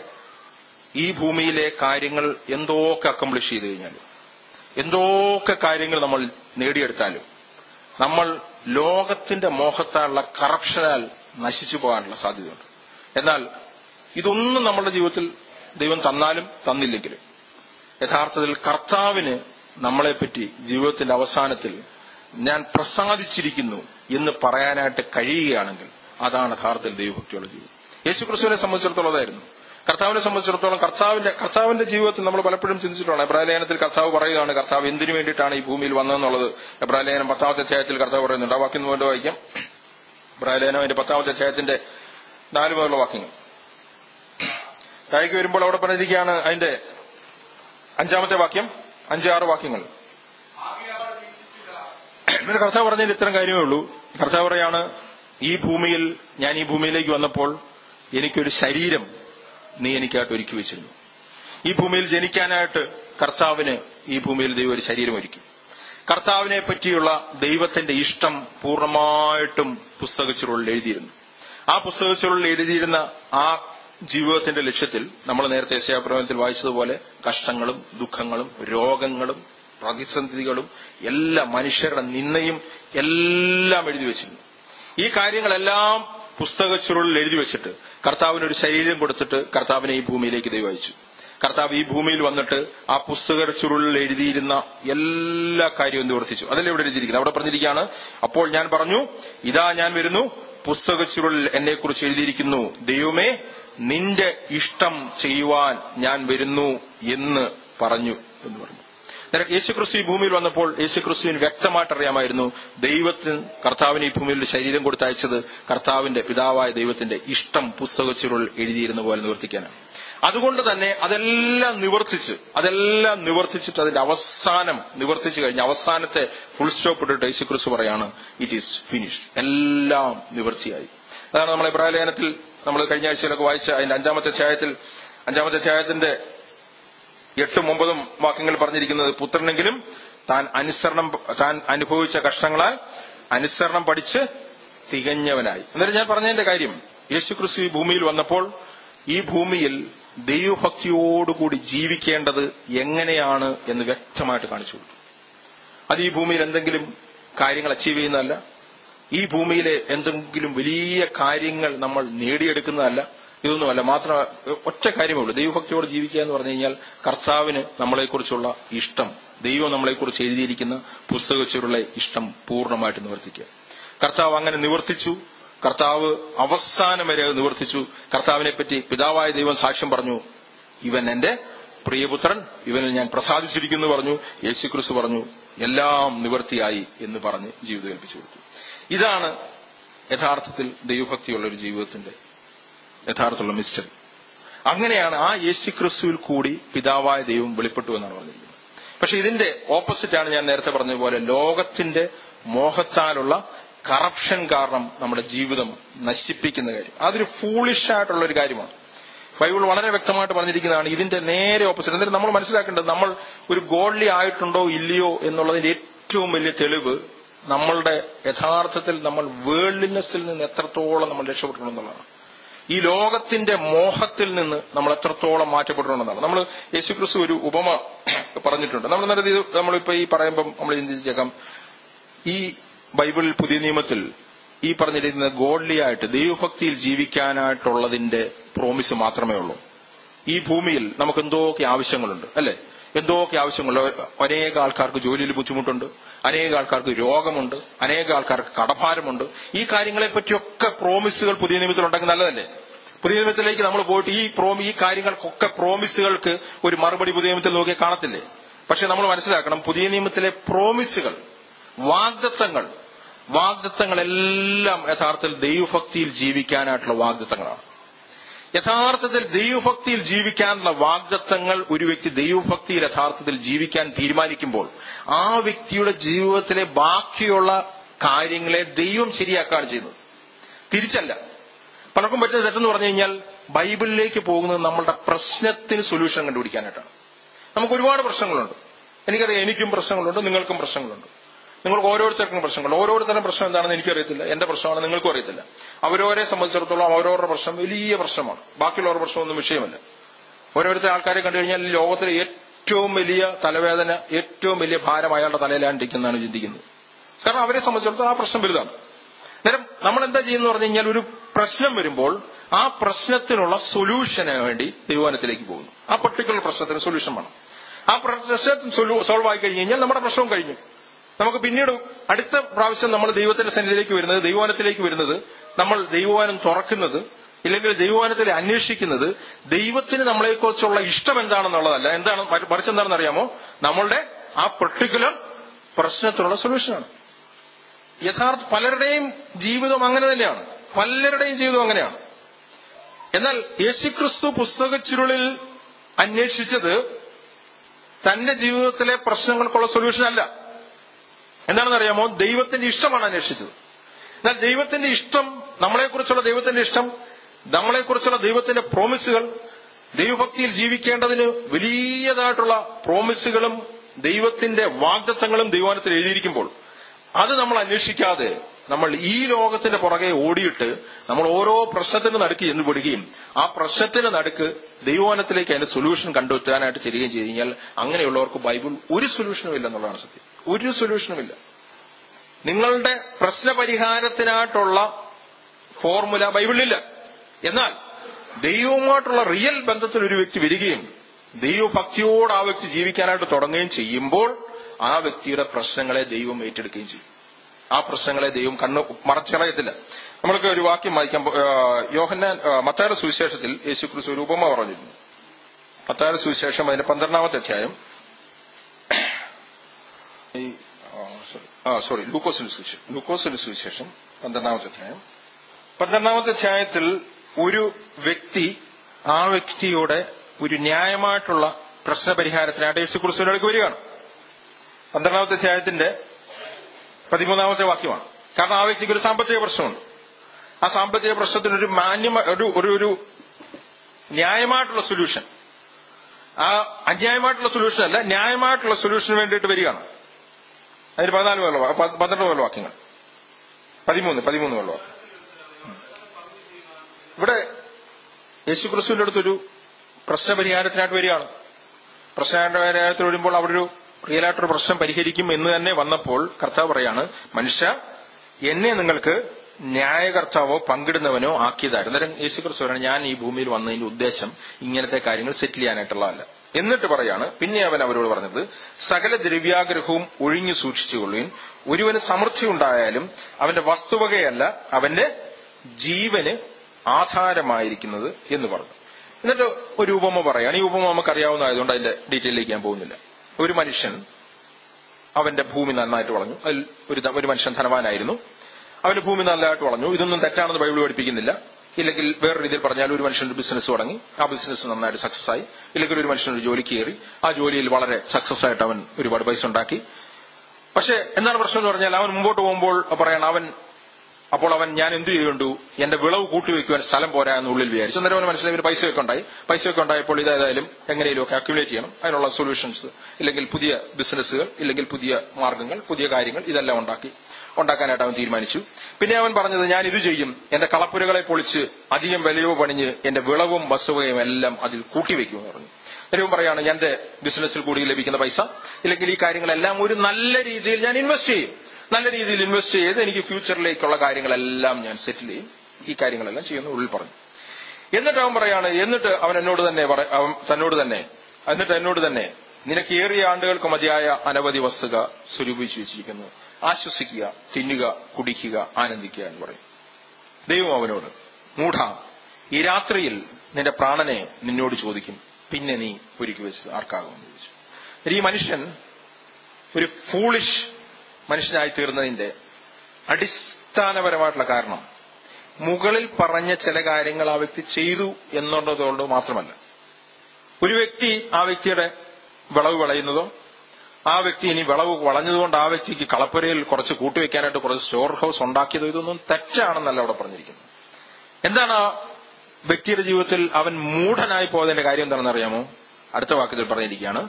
ഈ ഭൂമിയിലെ കാര്യങ്ങൾ എന്തൊക്കെ അക്കംപ്ലിഷ് ചെയ്തു കഴിഞ്ഞാലും എന്തൊക്കെ കാര്യങ്ങൾ നമ്മൾ നേടിയെടുത്താലും നമ്മൾ ലോകത്തിന്റെ മോഹത്താലുള്ള കറപ്ഷനാൽ നശിച്ചു പോകാനുള്ള സാധ്യതയുണ്ട് എന്നാൽ ഇതൊന്നും നമ്മുടെ ജീവിതത്തിൽ ദൈവം തന്നാലും തന്നില്ലെങ്കിലും യഥാർത്ഥത്തിൽ കർത്താവിന് നമ്മളെപ്പറ്റി ജീവിതത്തിന്റെ അവസാനത്തിൽ ഞാൻ പ്രസാദിച്ചിരിക്കുന്നു എന്ന് പറയാനായിട്ട് കഴിയുകയാണെങ്കിൽ അതാണ് യഥാർത്ഥത്തിൽ ദൈവഭക്തിയുള്ള ജീവിതം യേശു ക്രിസ്തുവിനെ സംബന്ധിച്ചിടത്തോളം അതായിരുന്നു കർത്താവിനെ സംബന്ധിച്ചിടത്തോളം കർത്താവിന്റെ കർത്താവിന്റെ ജീവിതത്തിൽ നമ്മൾ പലപ്പോഴും ചിന്തിച്ചിട്ടുള്ള എബ്രാലേഖനത്തിൽ കർത്താവ് പറയുകയാണ് കർത്താവ് എന്തിനു വേണ്ടിയിട്ടാണ് ഈ ഭൂമിയിൽ വന്നതെന്നുള്ളത് എബ്രാലേഖനം പത്താമത്തെ അധ്യായത്തിൽ കർത്താവ് പറയുന്നുണ്ട് ആ വാക്യം കൊണ്ട് വായിക്കാം എബ്രാലേഖനം അതിന്റെ പത്താമത്തെ അധ്യായത്തിന്റെ നാല് മുതലുള്ള വാക്യങ്ങൾ താഴേക്ക് വരുമ്പോൾ അവിടെ പറഞ്ഞിരിക്കുകയാണ് അതിന്റെ അഞ്ചാമത്തെ വാക്യം അഞ്ചാറ് വാക്യങ്ങൾ ആകയാൽ വീക്ഷിച്ചില്ല എന്നിട്ട് കർത്താവ് പറഞ്ഞതിൽ ഇത്തരം കാര്യമേ ഉള്ളൂ കർത്താവ് പറയാണ് ഈ ഭൂമിയിൽ ഞാൻ ഈ ഭൂമിയിലേക്ക് വന്നപ്പോൾ എനിക്കൊരു ശരീരം നീ എനിക്കായിട്ട് ഒരുക്കി വെച്ചിരുന്നു ഈ ഭൂമിയിൽ ജനിക്കാനായിട്ട് കർത്താവിന് ഈ ഭൂമിയിൽ ദൈവം ഒരു ശരീരം ഒരുക്കി കർത്താവിനെ പറ്റിയുള്ള ദൈവത്തിന്റെ ഇഷ്ടം പൂർണ്ണമായിട്ടും പുസ്തകച്ചുരുളിൽ എഴുതിയിരുന്നു ആ പുസ്തകച്ചുരുളിൽ എഴുതിയിരുന്ന ആ ജീവിതത്തിന്റെ ലക്ഷ്യത്തിൽ നമ്മൾ നേരത്തെ യശയാപ്രവചനത്തിൽ വായിച്ചതുപോലെ കഷ്ടങ്ങളും ദുഃഖങ്ങളും രോഗങ്ങളും പ്രതിസന്ധികളും എല്ലാം മനുഷ്യരുടെ നിന്നയും എല്ലാം എഴുതി വെച്ചിരുന്നു ഈ കാര്യങ്ങളെല്ലാം പുസ്തക ചുരുളിൽ എഴുതി വെച്ചിട്ട് കർത്താവിന് ഒരു ശരീരം കൊടുത്തിട്ട് കർത്താവിനെ ഈ ഭൂമിയിലേക്ക് ദൈവം അയച്ചു കർത്താവ് ഈ ഭൂമിയിൽ വന്നിട്ട് ആ പുസ്തക ചുരുളിൽ എഴുതിയിരുന്ന എല്ലാ കാര്യവും നിവർത്തിച്ചു അതല്ലേ ഇവിടെ എഴുതിയിരിക്കുന്നത് അവിടെ പറഞ്ഞിരിക്കുകയാണ് അപ്പോൾ ഞാൻ പറഞ്ഞു ഇതാ ഞാൻ വരുന്നു പുസ്തക ചുരുളിൽ എന്നെ കുറിച്ച് എഴുതിയിരിക്കുന്നു ദൈവമേ നിന്റെ ഇഷ്ടം ചെയ്യുവാൻ ഞാൻ വരുന്നു എന്ന് പറഞ്ഞു എന്ന് പറഞ്ഞു അന്നേരം യേശുക്രിസ്തു ഈ ഭൂമിയിൽ വന്നപ്പോൾ യേശുക്രിസ്തുവിന് വ്യക്തമായിട്ട് അറിയാമായിരുന്നു ദൈവത്തിന് കർത്താവിന് ഈ ഭൂമിയിൽ ഒരു ശരീരം കൊടുത്തയച്ചത് കർത്താവിന്റെ പിതാവായ ദൈവത്തിന്റെ ഇഷ്ടം പുസ്തകച്ചുരുൾ എഴുതിയിരുന്ന പോലെ നിവർത്തിക്കാനാണ് അതുകൊണ്ട് തന്നെ അതെല്ലാം നിവർത്തിച്ച് അതെല്ലാം നിവർത്തിച്ചിട്ട് അതിന്റെ അവസാനം നിവർത്തിച്ചു കഴിഞ്ഞ അവസാനത്തെ ഫുൾ സ്റ്റോപ്പ് ഇട്ടിട്ട് യേശുക്രിസ്തു പറയാണ് ഇറ്റ് ഈസ് ഫിനിഷ്ഡ് എല്ലാം നിവർത്തിയായി അതാണ് നമ്മൾ ഇബ്രാഹിം ലേഖനത്തിൽ നമ്മൾ കഴിഞ്ഞ ആഴ്ചയിലൊക്കെ വായിച്ച അതിന്റെ അഞ്ചാമത്തെ അധ്യായത്തിൽ അഞ്ചാമത്തെ അധ്യായത്തിന്റെ എട്ടും ഒമ്പതും വാക്യങ്ങൾ പറഞ്ഞിരിക്കുന്നത് പുത്രനെങ്കിലും താൻ അനുസരണം താൻ അനുഭവിച്ച കഷ്ടങ്ങളാൽ അനുസരണം പഠിച്ച് തികഞ്ഞവനായി എന്നിട്ട് ഞാൻ പറഞ്ഞതിന്റെ കാര്യം യേശുക്രിസ്തു ഈ ഭൂമിയിൽ വന്നപ്പോൾ ഈ ഭൂമിയിൽ ദൈവഭക്തിയോടുകൂടി ജീവിക്കേണ്ടത് എങ്ങനെയാണ് എന്ന് വ്യക്തമായിട്ട് കാണിച്ചു കൊടുത്തു അത് ഈ ഭൂമിയിൽ എന്തെങ്കിലും കാര്യങ്ങൾ അച്ചീവ് ചെയ്യുന്നതല്ല ഈ ഭൂമിയിലെ എന്തെങ്കിലും വലിയ കാര്യങ്ങൾ നമ്മൾ നേടിയെടുക്കുന്നതല്ല ഇതൊന്നുമല്ല മാത്രം ഒറ്റ കാര്യമേ ഉള്ളൂ ദൈവഭക്തിയോട് ജീവിക്കുക എന്ന് പറഞ്ഞു കഴിഞ്ഞാൽ കർത്താവിന് നമ്മളെക്കുറിച്ചുള്ള ഇഷ്ടം ദൈവം നമ്മളെക്കുറിച്ച് എഴുതിയിരിക്കുന്ന പുസ്തകത്തിലുള്ള ഇഷ്ടം പൂർണ്ണമായിട്ട് നിവർത്തിക്കുക കർത്താവ് അങ്ങനെ നിവർത്തിച്ചു കർത്താവ് അവസാനം വരെ അത് നിവർത്തിച്ചു കർത്താവിനെ പറ്റി പിതാവായ ദൈവം സാക്ഷ്യം പറഞ്ഞു ഇവൻ എന്റെ പ്രിയപുത്രൻ ഇവനിൽ ഞാൻ പ്രസാദിച്ചിരിക്കുന്നു പറഞ്ഞു യേശുക്രിസ്തു പറഞ്ഞു എല്ലാം നിവർത്തിയായി എന്ന് പറഞ്ഞ് ജീവിതം ഏൽപ്പിച്ചു കൊടുത്തു ഇതാണ് യഥാർത്ഥത്തിൽ ദൈവഭക്തിയുള്ള ഒരു ജീവിതത്തിന്റെ യഥാർത്ഥമുള്ള മിസ്റ്ററി അങ്ങനെയാണ് ആ യേശുക്രിസ്തുവിൽ കൂടി പിതാവായ ദൈവം വെളിപ്പെട്ടു എന്നാണ് പറഞ്ഞിരിക്കുന്നത് പക്ഷെ ഇതിന്റെ ഓപ്പോസിറ്റാണ് ഞാൻ നേരത്തെ പറഞ്ഞതുപോലെ ലോകത്തിന്റെ മോഹത്താലുള്ള കറപ്ഷൻ കാരണം നമ്മുടെ ജീവിതം നശിപ്പിക്കുന്ന കാര്യം അതൊരു ഫൂളിഷ് ആയിട്ടുള്ള ഒരു കാര്യമാണ് ബൈബിൾ വളരെ വ്യക്തമായിട്ട് പറഞ്ഞിരിക്കുന്നതാണ് ഇതിന്റെ നേരെ ഓപ്പോസിറ്റ് എന്നിട്ട് നമ്മൾ മനസ്സിലാക്കേണ്ടത് നമ്മൾ ഒരു ഗോഡ്ലി ആയിട്ടുണ്ടോ ഇല്ലയോ എന്നുള്ളതിന്റെ ഏറ്റവും വലിയ തെളിവ് നമ്മളുടെ യഥാർത്ഥത്തിൽ നമ്മൾ വേൾഡ്ലിനെസ്സിൽ നിന്ന് എത്രത്തോളം നമ്മൾ രക്ഷപ്പെട്ടിട്ടുണ്ടെന്നുള്ളതാണ് ഈ ലോകത്തിന്റെ മോഹത്തിൽ നിന്ന് നമ്മൾ എത്രത്തോളം മാറ്റപ്പെട്ടിട്ടുണ്ടെന്നാണ് നമ്മൾ യേശുക്രിസ്തു ഒരു ഉപമ പറഞ്ഞിട്ടുണ്ട് നമ്മൾ നേരത്തെ ഇത് നമ്മളിപ്പോ ഈ പറയുമ്പം നമ്മൾ ചിന്തിച്ചേക്കാം ഈ ബൈബിളിൽ പുതിയ നിയമത്തിൽ ഈ പറഞ്ഞിരിക്കുന്ന ഗോഡ്ലി ആയിട്ട് ദൈവഭക്തിയിൽ ജീവിക്കാനായിട്ടുള്ളതിന്റെ പ്രോമിസ് മാത്രമേ ഉള്ളൂ ഈ ഭൂമിയിൽ നമുക്ക് എന്തൊക്കെ ആവശ്യങ്ങളുണ്ട് അല്ലെ എന്തൊക്കെ ആവശ്യങ്ങളുണ്ട് അനേക ആൾക്കാർക്ക് ജോലിയിൽ ബുദ്ധിമുട്ടുണ്ട് അനേക ആൾക്കാർക്ക് രോഗമുണ്ട് അനേക ആൾക്കാർക്ക് കടഭാരമുണ്ട് ഈ കാര്യങ്ങളെ പറ്റിയൊക്കെ പ്രോമിസുകൾ പുതിയ നിയമത്തിൽ ഉണ്ടെങ്കിൽ നല്ലതല്ലേ പുതിയ നിയമത്തിലേക്ക് നമ്മൾ പോയിട്ട് ഈ പ്രോമി ഈ കാര്യങ്ങൾക്കൊക്കെ പ്രോമിസുകൾക്ക് ഒരു മറുപടി പുതിയ നിയമത്തിൽ നോക്കിയാൽ കാണത്തില്ലേ പക്ഷെ നമ്മൾ മനസ്സിലാക്കണം പുതിയ നിയമത്തിലെ പ്രോമിസുകൾ വാഗ്ദത്തങ്ങൾ വാഗ്ദത്തങ്ങളെല്ലാം യഥാർത്ഥത്തിൽ ദൈവഭക്തിയിൽ ജീവിക്കാനായിട്ടുള്ള വാഗ്ദത്തങ്ങളാണ് യഥാർത്ഥത്തിൽ ദൈവഭക്തിയിൽ ജീവിക്കാനുള്ള വാഗ്ദത്തങ്ങൾ ഒരു വ്യക്തി ദൈവഭക്തിയിൽ യഥാർത്ഥത്തിൽ ജീവിക്കാൻ തീരുമാനിക്കുമ്പോൾ ആ വ്യക്തിയുടെ ജീവിതത്തിലെ ബാക്കിയുള്ള കാര്യങ്ങളെ ദൈവം ശരിയാക്കുകയാണ് ചെയ്യുന്നത് തിരിച്ചല്ല പലർക്കും പറ്റുന്ന തെറ്റെന്ന് പറഞ്ഞു കഴിഞ്ഞാൽ ബൈബിളിലേക്ക് പോകുന്നത് നമ്മളുടെ പ്രശ്നത്തിന് സൊല്യൂഷൻ കണ്ടുപിടിക്കാനായിട്ടാണ് നമുക്ക് ഒരുപാട് പ്രശ്നങ്ങളുണ്ട് എനിക്കറിയാം എനിക്കും പ്രശ്നങ്ങളുണ്ട് നിങ്ങൾക്കും പ്രശ്നങ്ങളുണ്ട് നിങ്ങൾക്ക് ഓരോരുത്തർക്കും പ്രശ്നങ്ങൾ ഓരോരുത്തരുടെ പ്രശ്നം എന്താണെന്ന് എനിക്കറിയത്തില്ല എന്റെ പ്രശ്നമാണ് നിങ്ങൾക്കും അറിയത്തില്ല അവരവരെ സംബന്ധിച്ചിടത്തോളം അവരവരുടെ പ്രശ്നം വലിയ പ്രശ്നമാണ് ബാക്കിയുള്ളവരുടെ പ്രശ്നമൊന്നും വിഷയമല്ല ഓരോരുത്തർ ആൾക്കാരെ കണ്ടു കഴിഞ്ഞാൽ ഈ ലോകത്തിലെ ഏറ്റവും വലിയ തലവേദന ഏറ്റവും വലിയ ഭാരം അയാളുടെ തലയിലാണ്ടിരിക്കുന്നതാണ് ചിന്തിക്കുന്നത് കാരണം അവരെ സംബന്ധിച്ചിടത്തോളം ആ പ്രശ്നം വലുതാണ് അന്നേരം നമ്മൾ എന്താ ചെയ്യുന്ന പറഞ്ഞു കഴിഞ്ഞാൽ ഒരു പ്രശ്നം വരുമ്പോൾ ആ പ്രശ്നത്തിനുള്ള സൊല്യൂഷന് വേണ്ടി ദൈവാനത്തിലേക്ക് പോകുന്നു ആ പർട്ടിക്കുലർ പ്രശ്നത്തിന് സൊല്യൂഷൻ വേണം ആ പ്രശ്നം സോൾവ് ആയി കഴിഞ്ഞ് കഴിഞ്ഞാൽ നമ്മുടെ പ്രശ്നവും കഴിഞ്ഞു നമുക്ക് പിന്നീട് അടുത്ത പ്രാവശ്യം നമ്മൾ ദൈവത്തിന്റെ സന്നിധിയിലേക്ക് വരുന്നത് ദൈവവാനത്തിലേക്ക് വരുന്നത് നമ്മൾ ദൈവവാനം തുറക്കുന്നത് ഇല്ലെങ്കിൽ ദൈവവാനത്തിൽ അന്വേഷിക്കുന്നത് ദൈവത്തിന് നമ്മളെക്കുറിച്ചുള്ള ഇഷ്ടം എന്താണെന്നുള്ളതല്ല എന്താണ് മറിച്ച് എന്താണെന്ന് അറിയാമോ നമ്മളുടെ ആ പെർട്ടിക്കുലർ പ്രശ്നത്തിനുള്ള സൊല്യൂഷനാണ് യഥാർത്ഥ പലരുടെയും ജീവിതം അങ്ങനെ തന്നെയാണ് പലരുടെയും ജീവിതം അങ്ങനെയാണ് എന്നാൽ യേശുക്രിസ്തു പുസ്തക ചുരുളിൽ അന്വേഷിച്ചത് തന്റെ ജീവിതത്തിലെ പ്രശ്നങ്ങൾക്കുള്ള സൊല്യൂഷൻ അല്ല എന്താണെന്ന് അറിയാമോ ദൈവത്തിന്റെ ഇഷ്ടമാണ് അന്വേഷിച്ചത് എന്നാൽ ദൈവത്തിന്റെ ഇഷ്ടം നമ്മളെക്കുറിച്ചുള്ള ദൈവത്തിന്റെ ഇഷ്ടം നമ്മളെക്കുറിച്ചുള്ള ദൈവത്തിന്റെ പ്രോമിസുകൾ ദൈവഭക്തിയിൽ ജീവിക്കേണ്ടതിന് വലിയതായിട്ടുള്ള പ്രോമിസുകളും ദൈവത്തിന്റെ വാഗ്ദത്തങ്ങളും ദൈവാനത്തിൽ എഴുതിയിരിക്കുമ്പോൾ അത് നമ്മൾ അന്വേഷിക്കാതെ നമ്മൾ ഈ ലോകത്തിന്റെ പുറകെ ഓടിയിട്ട് നമ്മൾ ഓരോ പ്രശ്നത്തിന് നടുക്ക് ചെന്ന് പെടുകയും ആ പ്രശ്നത്തിന് നടുക്ക് ദൈവവനത്തിലേക്ക് അതിന്റെ സൊല്യൂഷൻ കണ്ടെത്താനായിട്ട് ചെല്ലുകയും ചെയ്ത് കഴിഞ്ഞാൽ അങ്ങനെയുള്ളവർക്ക് ബൈബിൾ ഒരു സൊല്യൂഷനും ഇല്ല എന്നുള്ളതാണ് സത്യം ഒരു സൊല്യൂഷനും ഇല്ല നിങ്ങളുടെ പ്രശ്നപരിഹാരത്തിനായിട്ടുള്ള ഫോർമുല ബൈബിളിലില്ല എന്നാൽ ദൈവവുമായിട്ടുള്ള റിയൽ ബന്ധത്തിൽ ഒരു വ്യക്തി വരികയും ദൈവഭക്തിയോട് ആ വ്യക്തി ജീവിക്കാനായിട്ട് തുടങ്ങുകയും ചെയ്യുമ്പോൾ ആ വ്യക്തിയുടെ പ്രശ്നങ്ങളെ ദൈവം ഏറ്റെടുക്കുകയും ചെയ്യും ആ പ്രശ്നങ്ങളെ ദൈവം കണ്ണ് മറച്ചളയത്തില്ല നമ്മൾക്ക് ഒരു വാക്യം വായിക്കാം യോഹന്നാൻ മത്തായുടെ സുവിശേഷത്തിൽ യേശു ക്രിസ്തു ഒരു ഉപമ പറഞ്ഞിരുന്നു മത്തായുടെ സുവിശേഷം അതിന്റെ പന്ത്രണ്ടാമത്തെ അധ്യായം ഈ ആ സോറി ലൂക്കോസിന്റെ സുവിശേഷം ലൂക്കോസിന്റെ സുവിശേഷം പന്ത്രണ്ടാമത്തെ അധ്യായം പന്ത്രണ്ടാമത്തെ അധ്യായത്തിൽ ഒരു വ്യക്തി ആ വ്യക്തിയുടെ ഒരു ന്യായമായിട്ടുള്ള പ്രശ്നപരിഹാരത്തിനായിട്ട് യേശു ക്രിസ്തുവിന്റെ അടുക്ക് വരികയാണ് പന്ത്രണ്ടാമത്തെ അധ്യായത്തിന്റെ പതിമൂന്നാമത്തെ വാക്യമാണ് കാരണം ആ വ്യക്തിക്ക് ഒരു സാമ്പത്തിക പ്രശ്നമുണ്ട് ആ സാമ്പത്തിക പ്രശ്നത്തിന് ഒരു മാന്യ ഒരു ഒരു ഒരു ന്യായമായിട്ടുള്ള സൊല്യൂഷൻ ആ അന്യായമായിട്ടുള്ള സൊല്യൂഷൻ അല്ല ന്യായമായിട്ടുള്ള സൊല്യൂഷന് വേണ്ടിയിട്ട് വരികയാണ് അതിന് പതിനാല് കൊല്ല പന്ത്രണ്ട് കൊല്ല വാക്യങ്ങൾ പതിമൂന്ന് പതിമൂന്ന് കൊല്ല വാക്യം ഇവിടെ യേശുക്രിസ്തുവിന്റെ അടുത്തൊരു പ്രശ്നപരിഹാരത്തിനായിട്ട് വരികയാണ് പ്രശ്നപരിഹാരത്തിൽ വരുമ്പോൾ അവിടെ ഒരു റിയലായിട്ടൊരു പ്രശ്നം പരിഹരിക്കും എന്ന് തന്നെ വന്നപ്പോൾ കർത്താവ് പറയാണ് മനുഷ്യ എന്നെ നിങ്ങൾക്ക് ന്യായകർത്താവോ പങ്കിടുന്നവനോ ആക്കിയതായിരുന്നു അന്നേരം യേശുക്രിസ്തു പറയാണ് ഞാൻ ഈ ഭൂമിയിൽ വന്നതിന്റെ ഉദ്ദേശം ഇങ്ങനത്തെ കാര്യങ്ങൾ സെറ്റിൽ ചെയ്യാനായിട്ടുള്ളതല്ല എന്നിട്ട് പറയാണ് പിന്നെ അവൻ അവരോട് പറഞ്ഞത് സകല ദ്രവ്യാഗ്രഹവും ഒഴിഞ്ഞു സൂക്ഷിച്ചുകൊള്ളുവിൻ ഒരുവന് സമൃദ്ധി ഉണ്ടായാലും അവന്റെ വസ്തുവകയല്ല അവന്റെ ജീവന് ആധാരമായിരിക്കുന്നത് എന്ന് പറഞ്ഞു എന്നിട്ട് ഒരു ഉപമ പറയാണ് ഈ ഉപമ നമുക്കറിയാവുന്നതായതുകൊണ്ട് അതിന്റെ ഡീറ്റെയിലേക്ക് ഞാൻ പോകുന്നില്ല ഒരു മനുഷ്യൻ അവന്റെ ഭൂമി നന്നായിട്ട് വളഞ്ഞു അതിൽ ഒരു ത- ഒരു മനുഷ്യൻ ധനവാനായിരുന്നു അവന്റെ ഭൂമി നല്ലതായിട്ട് വളഞ്ഞു ഇതൊന്നും തെറ്റാണെന്ന് ബൈബിൾ പഠിപ്പിക്കുന്നില്ല ഇല്ലെങ്കിൽ വേറെ രീതിയിൽ പറഞ്ഞാൽ ഒരു മനുഷ്യൻ ഒരു ബിസിനസ് തുടങ്ങി ആ ബിസിനസ് നന്നായിട്ട് സക്സസ് ആയി ഇല്ലെങ്കിൽ ഒരു മനുഷ്യൻ ഒരു ജോലിക്ക് കയറി ആ ജോലിയിൽ വളരെ സക്സസ് ആയിട്ട് അവൻ ഒരുപാട് പൈസ ഉണ്ടാക്കി പക്ഷെ എന്താണ് പ്രശ്നം എന്ന് പറഞ്ഞാൽ അവൻ മുമ്പോട്ട് പോകുമ്പോൾ പറയണം അവൻ അപ്പോൾ അവൻ ഞാൻ എന്ത് ചെയ്യുണ്ടു എന്റെ വിളവ് കൂട്ടിവെക്കുവാൻ സ്ഥലം പോരാ എന്ന് ഉള്ളിൽ വിചാരിച്ചു അന്നേരം അവൻ മനസ്സിലായി ഒരു പൈസയൊക്കെ ഉണ്ടായി പൈസയൊക്കെ ഉണ്ടായപ്പോൾ ഇതേതായാലും എങ്ങനെയും ഒക്കെ അക്യുമുലേറ്റ് ചെയ്യണം അതിനുള്ള സൊല്യൂഷൻസ് ഇല്ലെങ്കിൽ പുതിയ ബിസിനസ്സുകൾ ഇല്ലെങ്കിൽ പുതിയ മാർഗങ്ങൾ പുതിയ കാര്യങ്ങൾ ഇതെല്ലാം ഉണ്ടാക്കി ഉണ്ടാക്കാനായിട്ട് അവൻ തീരുമാനിച്ചു പിന്നെ അവൻ പറഞ്ഞത് ഞാൻ ഇത് ചെയ്യും എന്റെ കളപ്പുരകളെ പൊളിച്ച് അധികം വിലയോ പണിഞ്ഞ് എന്റെ വിളവും വസ്തുവയും എല്ലാം അതിൽ കൂട്ടിവെക്കുമെന്ന് പറഞ്ഞു ദൈവം പറയാണ് എന്റെ ബിസിനസ്സിൽ കൂടി ലഭിക്കുന്ന പൈസ ഇല്ലെങ്കിൽ ഈ കാര്യങ്ങളെല്ലാം ഒരു നല്ല രീതിയിൽ ഞാൻ ഇൻവെസ്റ്റ് ചെയ്യും നല്ല രീതിയിൽ ഇൻവെസ്റ്റ് ചെയ്ത് എനിക്ക് ഫ്യൂച്ചറിലേക്കുള്ള കാര്യങ്ങളെല്ലാം ഞാൻ സെറ്റിൽ ചെയ്യും ഈ കാര്യങ്ങളെല്ലാം ചെയ്യുന്ന ഉള്ളിൽ പറഞ്ഞു എന്നിട്ട് അവൻ പറയാണ് എന്നിട്ട് അവൻ എന്നോട് തന്നെ പറ- അവൻ തന്നോട് തന്നെ എന്നിട്ട് എന്നോട് തന്നെ നിനക്ക് ഏറിയ ആണ്ടുകൾക്ക് മതിയായ അനവധി വസ്തുക സ്വരൂപിച്ചു വെച്ചിരിക്കുന്നു ആശ്വസിക്കുക തിന്നുക കുടിക്കുക ആനന്ദിക്കുക എന്ന് പറയും ദൈവം അവനോട് മൂഢ ഈ രാത്രിയിൽ നിന്റെ പ്രാണനെ നിന്നോട് ചോദിക്കും പിന്നെ നീ ഒരുക്കി വെച്ചത് ആർക്കാകുമെന്ന് ചോദിച്ചു എന്നിട്ട് ഈ മനുഷ്യൻ ഒരു ഫൂളിഷ് മനുഷ്യനായി തീർന്നതിന്റെ അടിസ്ഥാനപരമായിട്ടുള്ള കാരണം മുകളിൽ പറഞ്ഞ ചില കാര്യങ്ങൾ ആ വ്യക്തി ചെയ്തു എന്നുള്ളതുകൊണ്ട് മാത്രമല്ല ഒരു വ്യക്തി ആ വ്യക്തിയുടെ വിളവ് വിളയുന്നതോ ആ വ്യക്തി ഇനി വിളവ് വളഞ്ഞതുകൊണ്ട് ആ വ്യക്തിക്ക് കളപ്പുരയിൽ കുറച്ച് കൂട്ടിവെക്കാനായിട്ട് കുറച്ച് സ്റ്റോർ ഹൗസ് ഉണ്ടാക്കിയതോ ഇതൊന്നും തെറ്റാണെന്നല്ല അവിടെ പറഞ്ഞിരിക്കുന്നത് എന്താണ് ആ വ്യക്തിയുടെ ജീവിതത്തിൽ അവൻ മൂഢനായി പോയതിന്റെ കാര്യം എന്താണെന്ന് അറിയാമോ അടുത്ത വാക്യത്തിൽ പറഞ്ഞിരിക്കുകയാണ്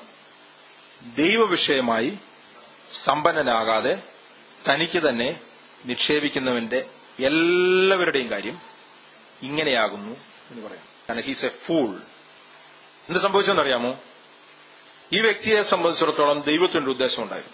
ദൈവവിഷയമായി സമ്പന്നനാകാതെ തനിക്ക് തന്നെ നിക്ഷേപിക്കുന്നവന്റെ എല്ലാവരുടെയും കാര്യം ഇങ്ങനെയാകുന്നു എന്ന് പറയാം കാരണം ഹീസ് എ ഫൂൾ എന്ത് സംഭവിച്ചെന്നറിയാമോ ഈ വ്യക്തിയെ സംബന്ധിച്ചിടത്തോളം ദൈവത്തിന്റെ ഉദ്ദേശം ഉണ്ടായിരുന്നു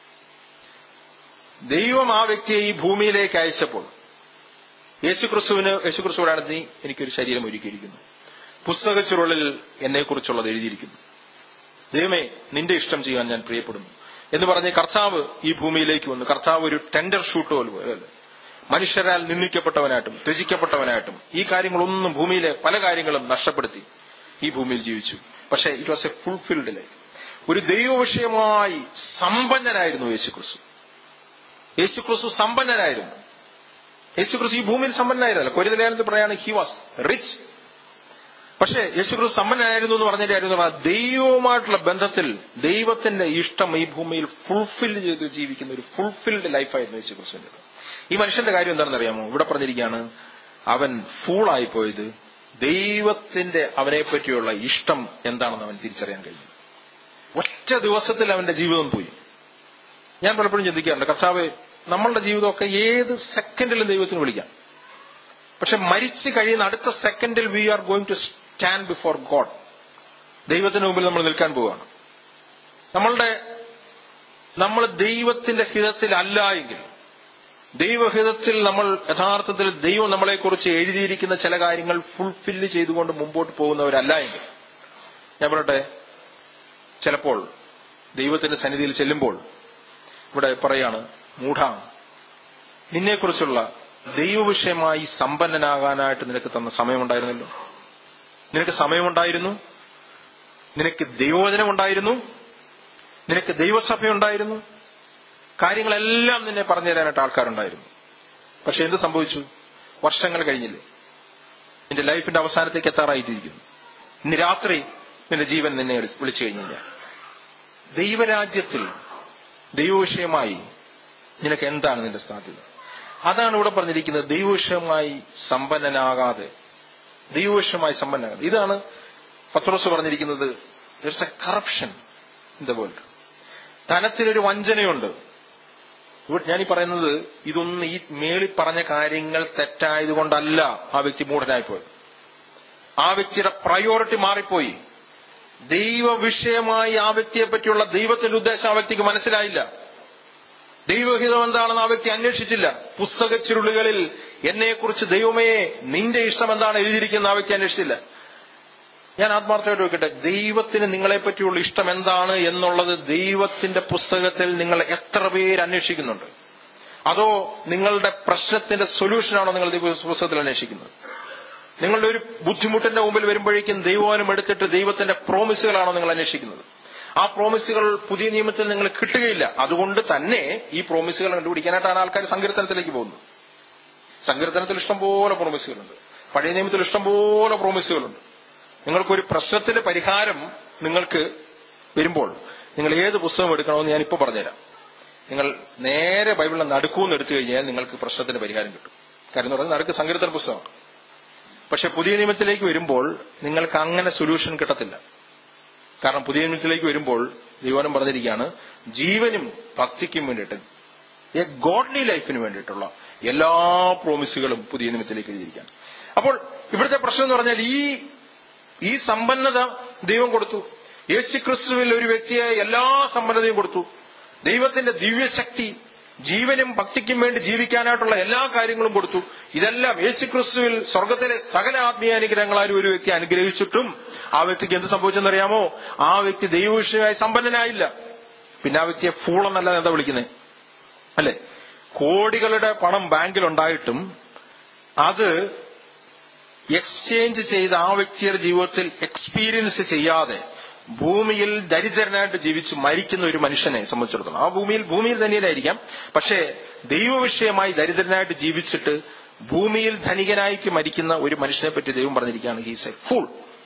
ദൈവം ആ വ്യക്തിയെ ഈ ഭൂമിയിലേക്ക് അയച്ചപ്പോൾ യേശുക്രിസ്തുവിന് യേശുക്രിസ്തുവിനാണ് നീ എനിക്കൊരു ശരീരം ഒരുക്കിയിരിക്കുന്നു പുസ്തക ചുരുളിൽ എന്നെക്കുറിച്ചുള്ളത് എഴുതിയിരിക്കുന്നു ദൈവമേ നിന്റെ ഇഷ്ടം ചെയ്യാൻ ഞാൻ പ്രിയപ്പെടുന്നു എന്ന് പറഞ്ഞ് കർത്താവ് ഈ ഭൂമിയിലേക്ക് വന്നു കർത്താവ് ഒരു ടെൻഡർ ഷൂട്ട് പോലെ മനുഷ്യരാൽ നിന്ദിക്കപ്പെട്ടവനായിട്ടും ത്യജിക്കപ്പെട്ടവനായിട്ടും ഈ കാര്യങ്ങളൊന്നും ഭൂമിയിലെ പല കാര്യങ്ങളും നഷ്ടപ്പെടുത്തി ഈ ഭൂമിയിൽ ജീവിച്ചു പക്ഷേ it was a fulfilled life ഒരു ദൈവവിഷയമായി സമ്പന്നനായിരുന്നു യേശുക്രിസ്തു യേശുക്രിസ്തു സമ്പന്നനായിരുന്നു യേശുക്രിസ്തു ഈ ഭൂമിയിൽ സമ്പന്നനായിരുന്നല്ലോ കൊരിതലേനത്തിൽ പറയാണ് ഹി വാസ് റിച്ച് പക്ഷേ യേശുക്രിസ്തു സമ്പന്നനായിരുന്നു എന്ന് പറഞ്ഞതിന്റെ കാര്യം എന്ന് പറഞ്ഞാൽ ദൈവവുമായിട്ടുള്ള ബന്ധത്തിൽ ദൈവത്തിന്റെ ഇഷ്ടം ഈ ഭൂമിയിൽ ഫുൾഫിൽ ചെയ്ത് ജീവിക്കുന്ന ഒരു ഫുൾഫിൽഡ് ലൈഫായിരുന്നു യേശുക്രിസ്തുവിന്റെ ഈ മനുഷ്യന്റെ കാര്യം എന്താണെന്ന് അറിയാമോ ഇവിടെ പറഞ്ഞിരിക്കുകയാണ് അവൻ ഫൂളായി പോയത് ദൈവത്തിന്റെ അവനെ പറ്റിയുള്ള ഇഷ്ടം എന്താണെന്ന് അവൻ തിരിച്ചറിയാൻ കഴിഞ്ഞു ഒറ്റ ദിവസത്തിൽ അവന്റെ ജീവിതം പോയി ഞാൻ പലപ്പോഴും ചിന്തിക്കാറുണ്ട് കർത്താവ് നമ്മളുടെ ജീവിതമൊക്കെ ഏത് സെക്കൻഡിലും ദൈവത്തിന് വിളിക്കാം പക്ഷെ മരിച്ചു കഴിയുന്ന അടുത്ത സെക്കൻഡിൽ we are going to stand before God ദൈവത്തിന് മുമ്പിൽ നമ്മൾ നിൽക്കാൻ പോവുകയാണ് നമ്മളുടെ നമ്മൾ ദൈവത്തിന്റെ ഹിതത്തിൽ അല്ല എങ്കിൽ ദൈവഹിതത്തിൽ നമ്മൾ യഥാർത്ഥത്തിൽ ദൈവം നമ്മളെക്കുറിച്ച് എഴുതിയിരിക്കുന്ന ചില കാര്യങ്ങൾ ഫുൾഫില്ല് ചെയ്തുകൊണ്ട് മുമ്പോട്ട് പോകുന്നവരല്ല എങ്കിൽ ഞാൻ പറയട്ടെ ചിലപ്പോൾ ദൈവത്തിന്റെ സന്നിധിയിൽ ചെല്ലുമ്പോൾ ഇവിടെ പറയാണ് മൂഢ നിന്നെക്കുറിച്ചുള്ള ദൈവവിഷയമായി സമ്പന്നനാകാനായിട്ട് നിനക്ക് തന്ന സമയമുണ്ടായിരുന്നല്ലോ നിനക്ക് സമയമുണ്ടായിരുന്നു നിനക്ക് ദൈവവചനമുണ്ടായിരുന്നു നിനക്ക് ദൈവസഭയുണ്ടായിരുന്നു കാര്യങ്ങളെല്ലാം നിന്നെ പറഞ്ഞു തരാനായിട്ട് ആൾക്കാരുണ്ടായിരുന്നു പക്ഷെ എന്ത് സംഭവിച്ചു വർഷങ്ങൾ കഴിഞ്ഞില്ലേ നിന്റെ ലൈഫിന്റെ അവസാനത്തേക്ക് എത്താറായിട്ടിരിക്കുന്നു ഇന്ന് രാത്രി നിന്റെ ജീവൻ നിന്നെ വിളി- വിളിച്ചു കഴിഞ്ഞില്ല ദൈവരാജ്യത്തിൽ ദൈവവിഷയമായി നിനക്ക് എന്താണ് നിന്റെ സാധ്യത അതാണ് ഇവിടെ പറഞ്ഞിരിക്കുന്നത് ദൈവവിഷയമായി സമ്പന്നനാകാതെ ദൈവവിഷയമായി സമ്പന്നനാകാതെ ഇതാണ് പത്രോസ് പറഞ്ഞിരിക്കുന്നത് there's a corruption in the world ധനത്തിനൊരു വഞ്ചനയുണ്ട് ഇവിടെ ഞാൻ ഈ പറയുന്നത് ഇതൊന്നും ഈ മേളിൽ പറഞ്ഞ കാര്യങ്ങൾ തെറ്റായതുകൊണ്ടല്ല ആ വ്യക്തി മൂഢനായിപ്പോയത് ആ വ്യക്തിയുടെ പ്രയോറിറ്റി മാറിപ്പോയി ദൈവ വിഷയമായി ആ വ്യക്തിയെ പറ്റിയുള്ള ദൈവത്തിന്റെ ഉദ്ദേശം ആ വ്യക്തിക്ക് മനസ്സിലായില്ല ദൈവഹിതം എന്താണെന്ന് ആ വ്യക്തി അന്വേഷിച്ചില്ല പുസ്തക ചുരുളുകളിൽ എന്നെക്കുറിച്ച് ദൈവമേ നിന്റെ ഇഷ്ടം എന്താണ് എഴുതിയിരിക്കുന്ന ആ വ്യക്തി അന്വേഷിച്ചില്ല ഞാൻ ആത്മാർത്ഥമായിട്ട് നോക്കട്ടെ ദൈവത്തിന് നിങ്ങളെ പറ്റിയുള്ള ഇഷ്ടം എന്താണ് എന്നുള്ളത് ദൈവത്തിന്റെ പുസ്തകത്തിൽ നിങ്ങൾ എത്ര പേര് അന്വേഷിക്കുന്നുണ്ട് അതോ നിങ്ങളുടെ പ്രശ്നത്തിന്റെ സൊല്യൂഷനാണോ നിങ്ങൾ ദൈവ പുസ്തകത്തിൽ അന്വേഷിക്കുന്നത് നിങ്ങളുടെ ഒരു ബുദ്ധിമുട്ടിന്റെ മുമ്പിൽ വരുമ്പോഴേക്കും ദൈവവാനം എടുത്തിട്ട് ദൈവത്തിന്റെ പ്രോമിസുകളാണോ നിങ്ങൾ അന്വേഷിക്കുന്നത് ആ പ്രോമിസുകൾ പുതിയ നിയമത്തിൽ നിങ്ങൾ കിട്ടുകയില്ല അതുകൊണ്ട് തന്നെ ഈ പ്രോമിസുകൾ കണ്ടുപിടിക്കാനായിട്ടാണ് ആൾക്കാർ സങ്കീർത്തനത്തിലേക്ക് പോകുന്നത് സങ്കീർത്തനത്തിൽ ഇഷ്ടംപോലെ പ്രോമിസുകളുണ്ട് പഴയ നിയമത്തിൽ ഇഷ്ടംപോലെ പ്രോമിസുകളുണ്ട് നിങ്ങൾക്കൊരു പ്രശ്നത്തിന്റെ പരിഹാരം നിങ്ങൾക്ക് വരുമ്പോൾ നിങ്ങൾ ഏത് പുസ്തകം എടുക്കണമെന്ന് ഞാൻ ഇപ്പോൾ പറഞ്ഞുതരാം നിങ്ങൾ നേരെ ബൈബിളിനെ നടുക്കൂന്ന് എടുത്തു കഴിഞ്ഞാൽ നിങ്ങൾക്ക് പ്രശ്നത്തിന്റെ പരിഹാരം കിട്ടും കാര്യം എന്ന് പറഞ്ഞാൽ നടുക്ക് സങ്കീർത്തന പുസ്തകമാണ് പക്ഷെ പുതിയ നിയമത്തിലേക്ക് വരുമ്പോൾ നിങ്ങൾക്ക് അങ്ങനെ സൊല്യൂഷൻ കിട്ടത്തില്ല കാരണം പുതിയ നിയമത്തിലേക്ക് വരുമ്പോൾ ദൈവനം പറഞ്ഞിരിക്കുകയാണ് ജീവനും ഭക്തിക്കും വേണ്ടിയിട്ട് എ ഗോഡ്ലി ലൈഫിന് വേണ്ടിയിട്ടുള്ള എല്ലാ പ്രോമിസുകളും പുതിയ നിയമത്തിലേക്ക് എഴുതിയിരിക്കുകയാണ് അപ്പോൾ ഇവിടുത്തെ പ്രശ്നം എന്ന് പറഞ്ഞാൽ ഈ ഈ സമ്പന്നത ദൈവം കൊടുത്തു യേശു ക്രിസ്തുവിൽ ഒരു വ്യക്തിയെ എല്ലാ സമ്പന്നതയും കൊടുത്തു ദൈവത്തിന്റെ ദിവ്യശക്തി ജീവനും ഭക്തിക്കും വേണ്ടി ജീവിക്കാനായിട്ടുള്ള എല്ലാ കാര്യങ്ങളും കൊടുത്തു ഇതെല്ലാം യേശു ക്രിസ്തുവിൽ സ്വർഗത്തിലെ സകല ആത്മീയ അനുഗ്രഹങ്ങളാലും ഒരു വ്യക്തി അനുഗ്രഹിച്ചിട്ടും ആ വ്യക്തിക്ക് എന്ത് സംഭവിച്ചെന്നറിയാമോ ആ വ്യക്തി ദൈവവിഷയമായി സമ്പന്നനായില്ല പിന്നെ ആ വ്യക്തിയെ ഫൂൾ എന്നല്ല എന്താ വിളിക്കുന്നത് അല്ലെ കോടികളുടെ പണം ബാങ്കിൽ ഉണ്ടായിട്ടും അത് എക്സ്ചേഞ്ച് ചെയ്ത് ആ വ്യക്തിയുടെ ജീവിതത്തിൽ എക്സ്പീരിയൻസ് ചെയ്യാതെ ഭൂമിയിൽ ദരിദ്രനായിട്ട് ജീവിച്ച് മരിക്കുന്ന ഒരു മനുഷ്യനെ സംബന്ധിച്ചിടത്തോളം ആ ഭൂമിയിൽ ഭൂമിയിൽ തന്നെയായിരിക്കാം പക്ഷേ ദൈവവിഷയമായി ദരിദ്രനായിട്ട് ജീവിച്ചിട്ട് ഭൂമിയിൽ ധനികനായിക്ക് മരിക്കുന്ന ഒരു മനുഷ്യനെ പറ്റി ദൈവം പറഞ്ഞിരിക്കുകയാണ് ഹീസ് എ ഫുൾ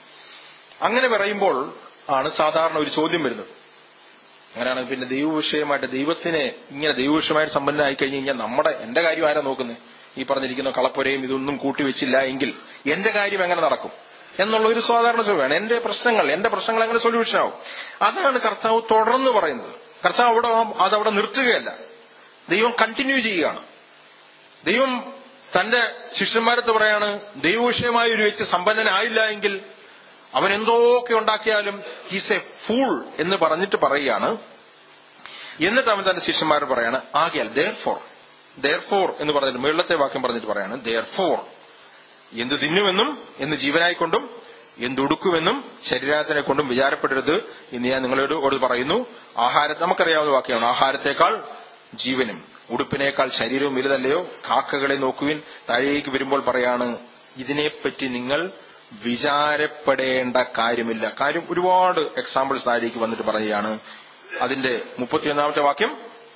അങ്ങനെ പറയുമ്പോൾ ആണ് സാധാരണ ഒരു ചോദ്യം വരുന്നത് അങ്ങനെയാണ് പിന്നെ ദൈവവിഷയമായിട്ട് ദൈവത്തിനെ ഇങ്ങനെ ദൈവവിഷയമായിട്ട് സമ്പന്നനായി കഴിഞ്ഞ് കഴിഞ്ഞാൽ നമ്മുടെ എന്റെ കാര്യം ആരാ നോക്കുന്നത് ഈ പറഞ്ഞിരിക്കുന്ന കളപ്പുരയും ഇതൊന്നും കൂട്ടിവെച്ചില്ല എങ്കിൽ എന്റെ കാര്യം എങ്ങനെ നടക്കും എന്നുള്ള ഒരു സാധാരണ ചോദ്യമാണ് എന്റെ പ്രശ്നങ്ങൾ എന്റെ പ്രശ്നങ്ങൾ എങ്ങനെ സൊല്യൂഷൻ ആവും അതാണ് കർത്താവ് തുടർന്ന് പറയുന്നത് കർത്താവ് അവിടെ അതവിടെ നിർത്തുകയല്ല ദൈവം കണ്ടിന്യൂ ചെയ്യുകയാണ് ദൈവം തന്റെ ശിഷ്യന്മാരത്ത് പറയാണ് ദൈവവിഷയമായ ഒരു വ്യക്തി സമ്പന്നനായില്ല എങ്കിൽ അവൻ എന്തൊക്കെ ഉണ്ടാക്കിയാലും ഹീസ് എ ഫൂൾ എന്ന് പറഞ്ഞിട്ട് പറയുകയാണ് എന്നിട്ട് അവൻ തന്റെ ശിഷ്യന്മാർ പറയാണ് ആകിയാൽ ദർ ഫോർ ദർ ഫോർ എന്ന് പറഞ്ഞിട്ട് മുകളിലത്തെ വാക്യം പറഞ്ഞിട്ട് പറയാണ് ദർ ഫോർ എന്ത് തിന്നുമെന്നും എന്ത് ജീവനായിക്കൊണ്ടും എന്തുടുക്കുമെന്നും ശരീരത്തിനെ കൊണ്ടും വിചാരപ്പെടരുത് എന്ന് ഞാൻ നിങ്ങളോട് ഓട് പറയുന്നു ആഹാരം നമുക്കറിയാവുന്ന വാക്യമാണ് ആഹാരത്തെക്കാൾ ജീവനും ഉടുപ്പിനേക്കാൾ ശരീരവും വലുതല്ലയോ കാക്കകളെ നോക്കുവിൻ താഴേക്ക് വരുമ്പോൾ പറയാണ് ഇതിനെപ്പറ്റി നിങ്ങൾ വിചാരപ്പെടേണ്ട കാര്യമില്ല കാര്യം ഒരുപാട് എക്സാമ്പിൾസ് താഴേക്ക് വന്നിട്ട് പറയുകയാണ് അതിന്റെ മുപ്പത്തിയൊന്നാമത്തെ വാക്യം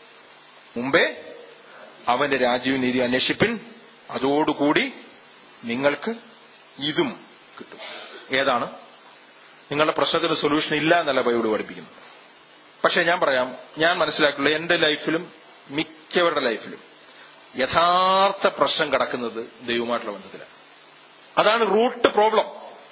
മുമ്പേ അവന്റെ രാജ്യവും നീതി അന്വേഷിപ്പിൻ അതോടുകൂടി നിങ്ങൾക്ക് ഇതും കിട്ടും ഏതാണ് നിങ്ങളുടെ പ്രശ്നത്തിന് സൊല്യൂഷൻ ഇല്ല എന്നല്ല ബൈബിൾ പഠിപ്പിക്കുന്നത് പക്ഷെ ഞാൻ പറയാം ഞാൻ മനസ്സിലാക്കുള്ള എന്റെ ലൈഫിലും മിക്കവരുടെ ലൈഫിലും യഥാർത്ഥ പ്രശ്നം കിടക്കുന്നത് ദൈവമായിട്ടുള്ള ബന്ധത്തിലാണ് അതാണ് റൂട്ട് പ്രോബ്ലം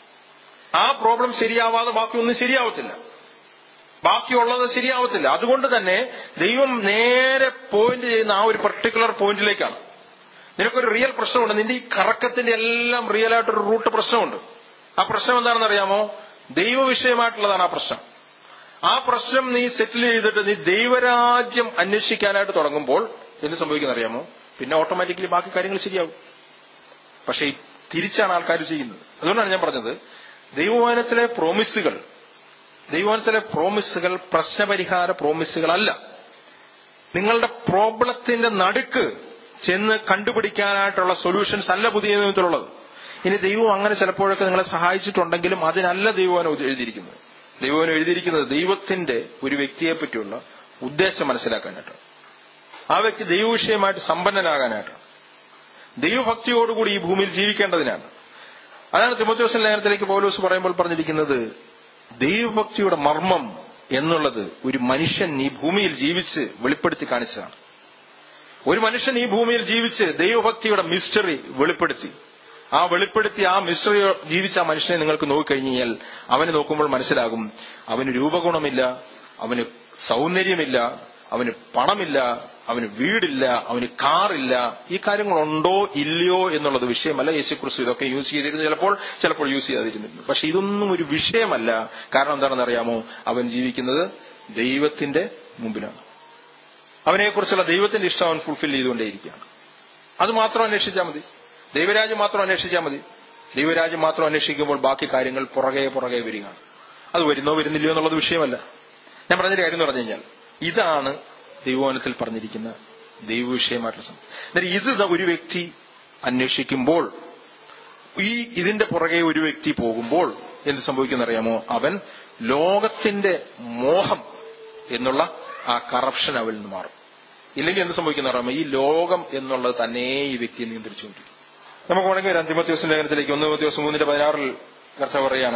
ആ പ്രോബ്ലം ശരിയാവാതെ ബാക്കിയൊന്നും ശരിയാവത്തില്ല ബാക്കിയുള്ളത് ശരിയാവത്തില്ല അതുകൊണ്ട് തന്നെ ദൈവം നേരെ പോയിന്റ് ചെയ്യുന്ന ആ ഒരു പർട്ടിക്കുലർ പോയിന്റിലേക്കാണ് നിനക്കൊരു റിയൽ പ്രശ്നമുണ്ട് നിന്റെ ഈ കറക്കത്തിന്റെ എല്ലാം റിയൽ ആയിട്ടൊരു റൂട്ട് പ്രശ്നമുണ്ട് ആ പ്രശ്നം എന്താണെന്ന് അറിയാമോ ദൈവവിഷയമായിട്ടുള്ളതാണ് ആ പ്രശ്നം ആ പ്രശ്നം നീ സെറ്റിൽ ചെയ്തിട്ട് നീ ദൈവരാജ്യം അന്വേഷിക്കാനായിട്ട് തുടങ്ങുമ്പോൾ എന്ത് സംഭവിക്കുന്ന അറിയാമോ പിന്നെ ഓട്ടോമാറ്റിക്കലി ബാക്കി കാര്യങ്ങൾ ശരിയാവും പക്ഷെ ഈ തിരിച്ചാണ് ആൾക്കാർ ചെയ്യുന്നത് അതുകൊണ്ടാണ് ഞാൻ പറഞ്ഞത് ദൈവവാനത്തിലെ പ്രോമിസുകൾ ദൈവവാനത്തിലെ പ്രോമിസുകൾ പ്രശ്നപരിഹാര പ്രോമിസുകളല്ല നിങ്ങളുടെ പ്രോബ്ലത്തിന്റെ നടുക്ക് ചെന്ന് കണ്ടുപിടിക്കാനായിട്ടുള്ള സൊല്യൂഷൻസ് അല്ല പുതിയ നിയമത്തിലുള്ളത് ഇനി ദൈവം അങ്ങനെ ചിലപ്പോഴൊക്കെ നിങ്ങളെ സഹായിച്ചിട്ടുണ്ടെങ്കിലും അതിനല്ല ദൈവവാനം എഴുതിയിരിക്കുന്നത് ദൈവവാനം എഴുതിയിരിക്കുന്നത് ദൈവത്തിന്റെ ഒരു വ്യക്തിയെ പറ്റിയുള്ള ഉദ്ദേശം മനസ്സിലാക്കാനായിട്ടാണ് ആ വ്യക്തി ദൈവവിഷയമായിട്ട് സമ്പന്നനാകാനായിട്ടാണ് ദൈവഭക്തിയോടുകൂടി ഈ ഭൂമിയിൽ ജീവിക്കേണ്ടതിനാണ് അതാണ് തിമോത്യോസൻ ലേഖനത്തിലേക്ക് പൗലോസ് പറയുമ്പോൾ പറഞ്ഞിരിക്കുന്നത് ദൈവഭക്തിയുടെ മർമ്മം എന്നുള്ളത് ഒരു മനുഷ്യൻ ഈ ഭൂമിയിൽ ജീവിച്ച് വെളിപ്പെടുത്തി കാണിച്ചതാണ് ഒരു മനുഷ്യൻ ഈ ഭൂമിയിൽ ജീവിച്ച് ദൈവഭക്തിയുടെ മിസ്റ്ററി വെളിപ്പെടുത്തി ആ വെളിപ്പെടുത്തി ആ മിശ്ര ജീവിച്ച ആ മനുഷ്യനെ നിങ്ങൾക്ക് നോക്കിക്കഴിഞ്ഞാൽ അവന് നോക്കുമ്പോൾ മനസ്സിലാകും അവന് രൂപഗുണമില്ല അവന് സൗന്ദര്യമില്ല അവന് പണമില്ല അവന് വീടില്ല അവന് കാറില്ല ഈ കാര്യങ്ങളുണ്ടോ ഇല്ലയോ എന്നുള്ളത് വിഷയമല്ല യേശു ക്രിസ്തു ഇതൊക്കെ യൂസ് ചെയ്തിരുന്നു ചിലപ്പോൾ ചിലപ്പോൾ യൂസ് ചെയ്യാതിരുന്നു പക്ഷെ ഇതൊന്നും ഒരു വിഷയമല്ല കാരണം എന്താണെന്ന് അറിയാമോ അവൻ ജീവിക്കുന്നത് ദൈവത്തിന്റെ മുമ്പിലാണ് അവനെക്കുറിച്ചുള്ള ദൈവത്തിന്റെ ഇഷ്ടം അവൻ ഫുൾഫിൽ ചെയ്തുകൊണ്ടേയിരിക്കുകയാണ് അത് മാത്രം അന്വേഷിച്ചാൽ മതി ദൈവരാജ്യം മാത്രം അന്വേഷിച്ചാൽ മതി ദൈവരാജ്യം മാത്രം അന്വേഷിക്കുമ്പോൾ ബാക്കി കാര്യങ്ങൾ പുറകെ പുറകെ വരികയാണ് അത് വരുന്നോ വരുന്നില്ലയോ എന്നുള്ളത് വിഷയമല്ല ഞാൻ പറഞ്ഞൊരു കാര്യം എന്ന് പറഞ്ഞു കഴിഞ്ഞാൽ ഇതാണ് ദൈവവനത്തിൽ പറഞ്ഞിരിക്കുന്ന ദൈവവിഷയമായിട്ടുള്ള സംഭവം എന്നാൽ ഇത് ദാ ഒരു വ്യക്തി അന്വേഷിക്കുമ്പോൾ ഈ ഇതിന്റെ പുറകെ ഒരു വ്യക്തി പോകുമ്പോൾ എന്ത് സംഭവിക്കുന്നറിയാമോ അവൻ ലോകത്തിന്റെ മോഹം എന്നുള്ള ആ കറപ്ഷൻ അവൽ നിന്ന് മാറും ഇല്ലെങ്കിൽ എന്ത് സംഭവിക്കുന്ന പറയുമ്പോൾ ഈ ലോകം എന്നുള്ളത് തന്നെ ഈ വ്യക്തിയെ നിയന്ത്രിച്ചുകൊണ്ടിരിക്കും നമുക്ക് വേണമെങ്കിൽ ഒരു അന്തിമത്യോസം ലേഖനത്തിലേക്ക് ഒന്ന് ദിവസം മൂന്നിന്റെ പതിനാറിൽ കർത്താവ് പറയാണ്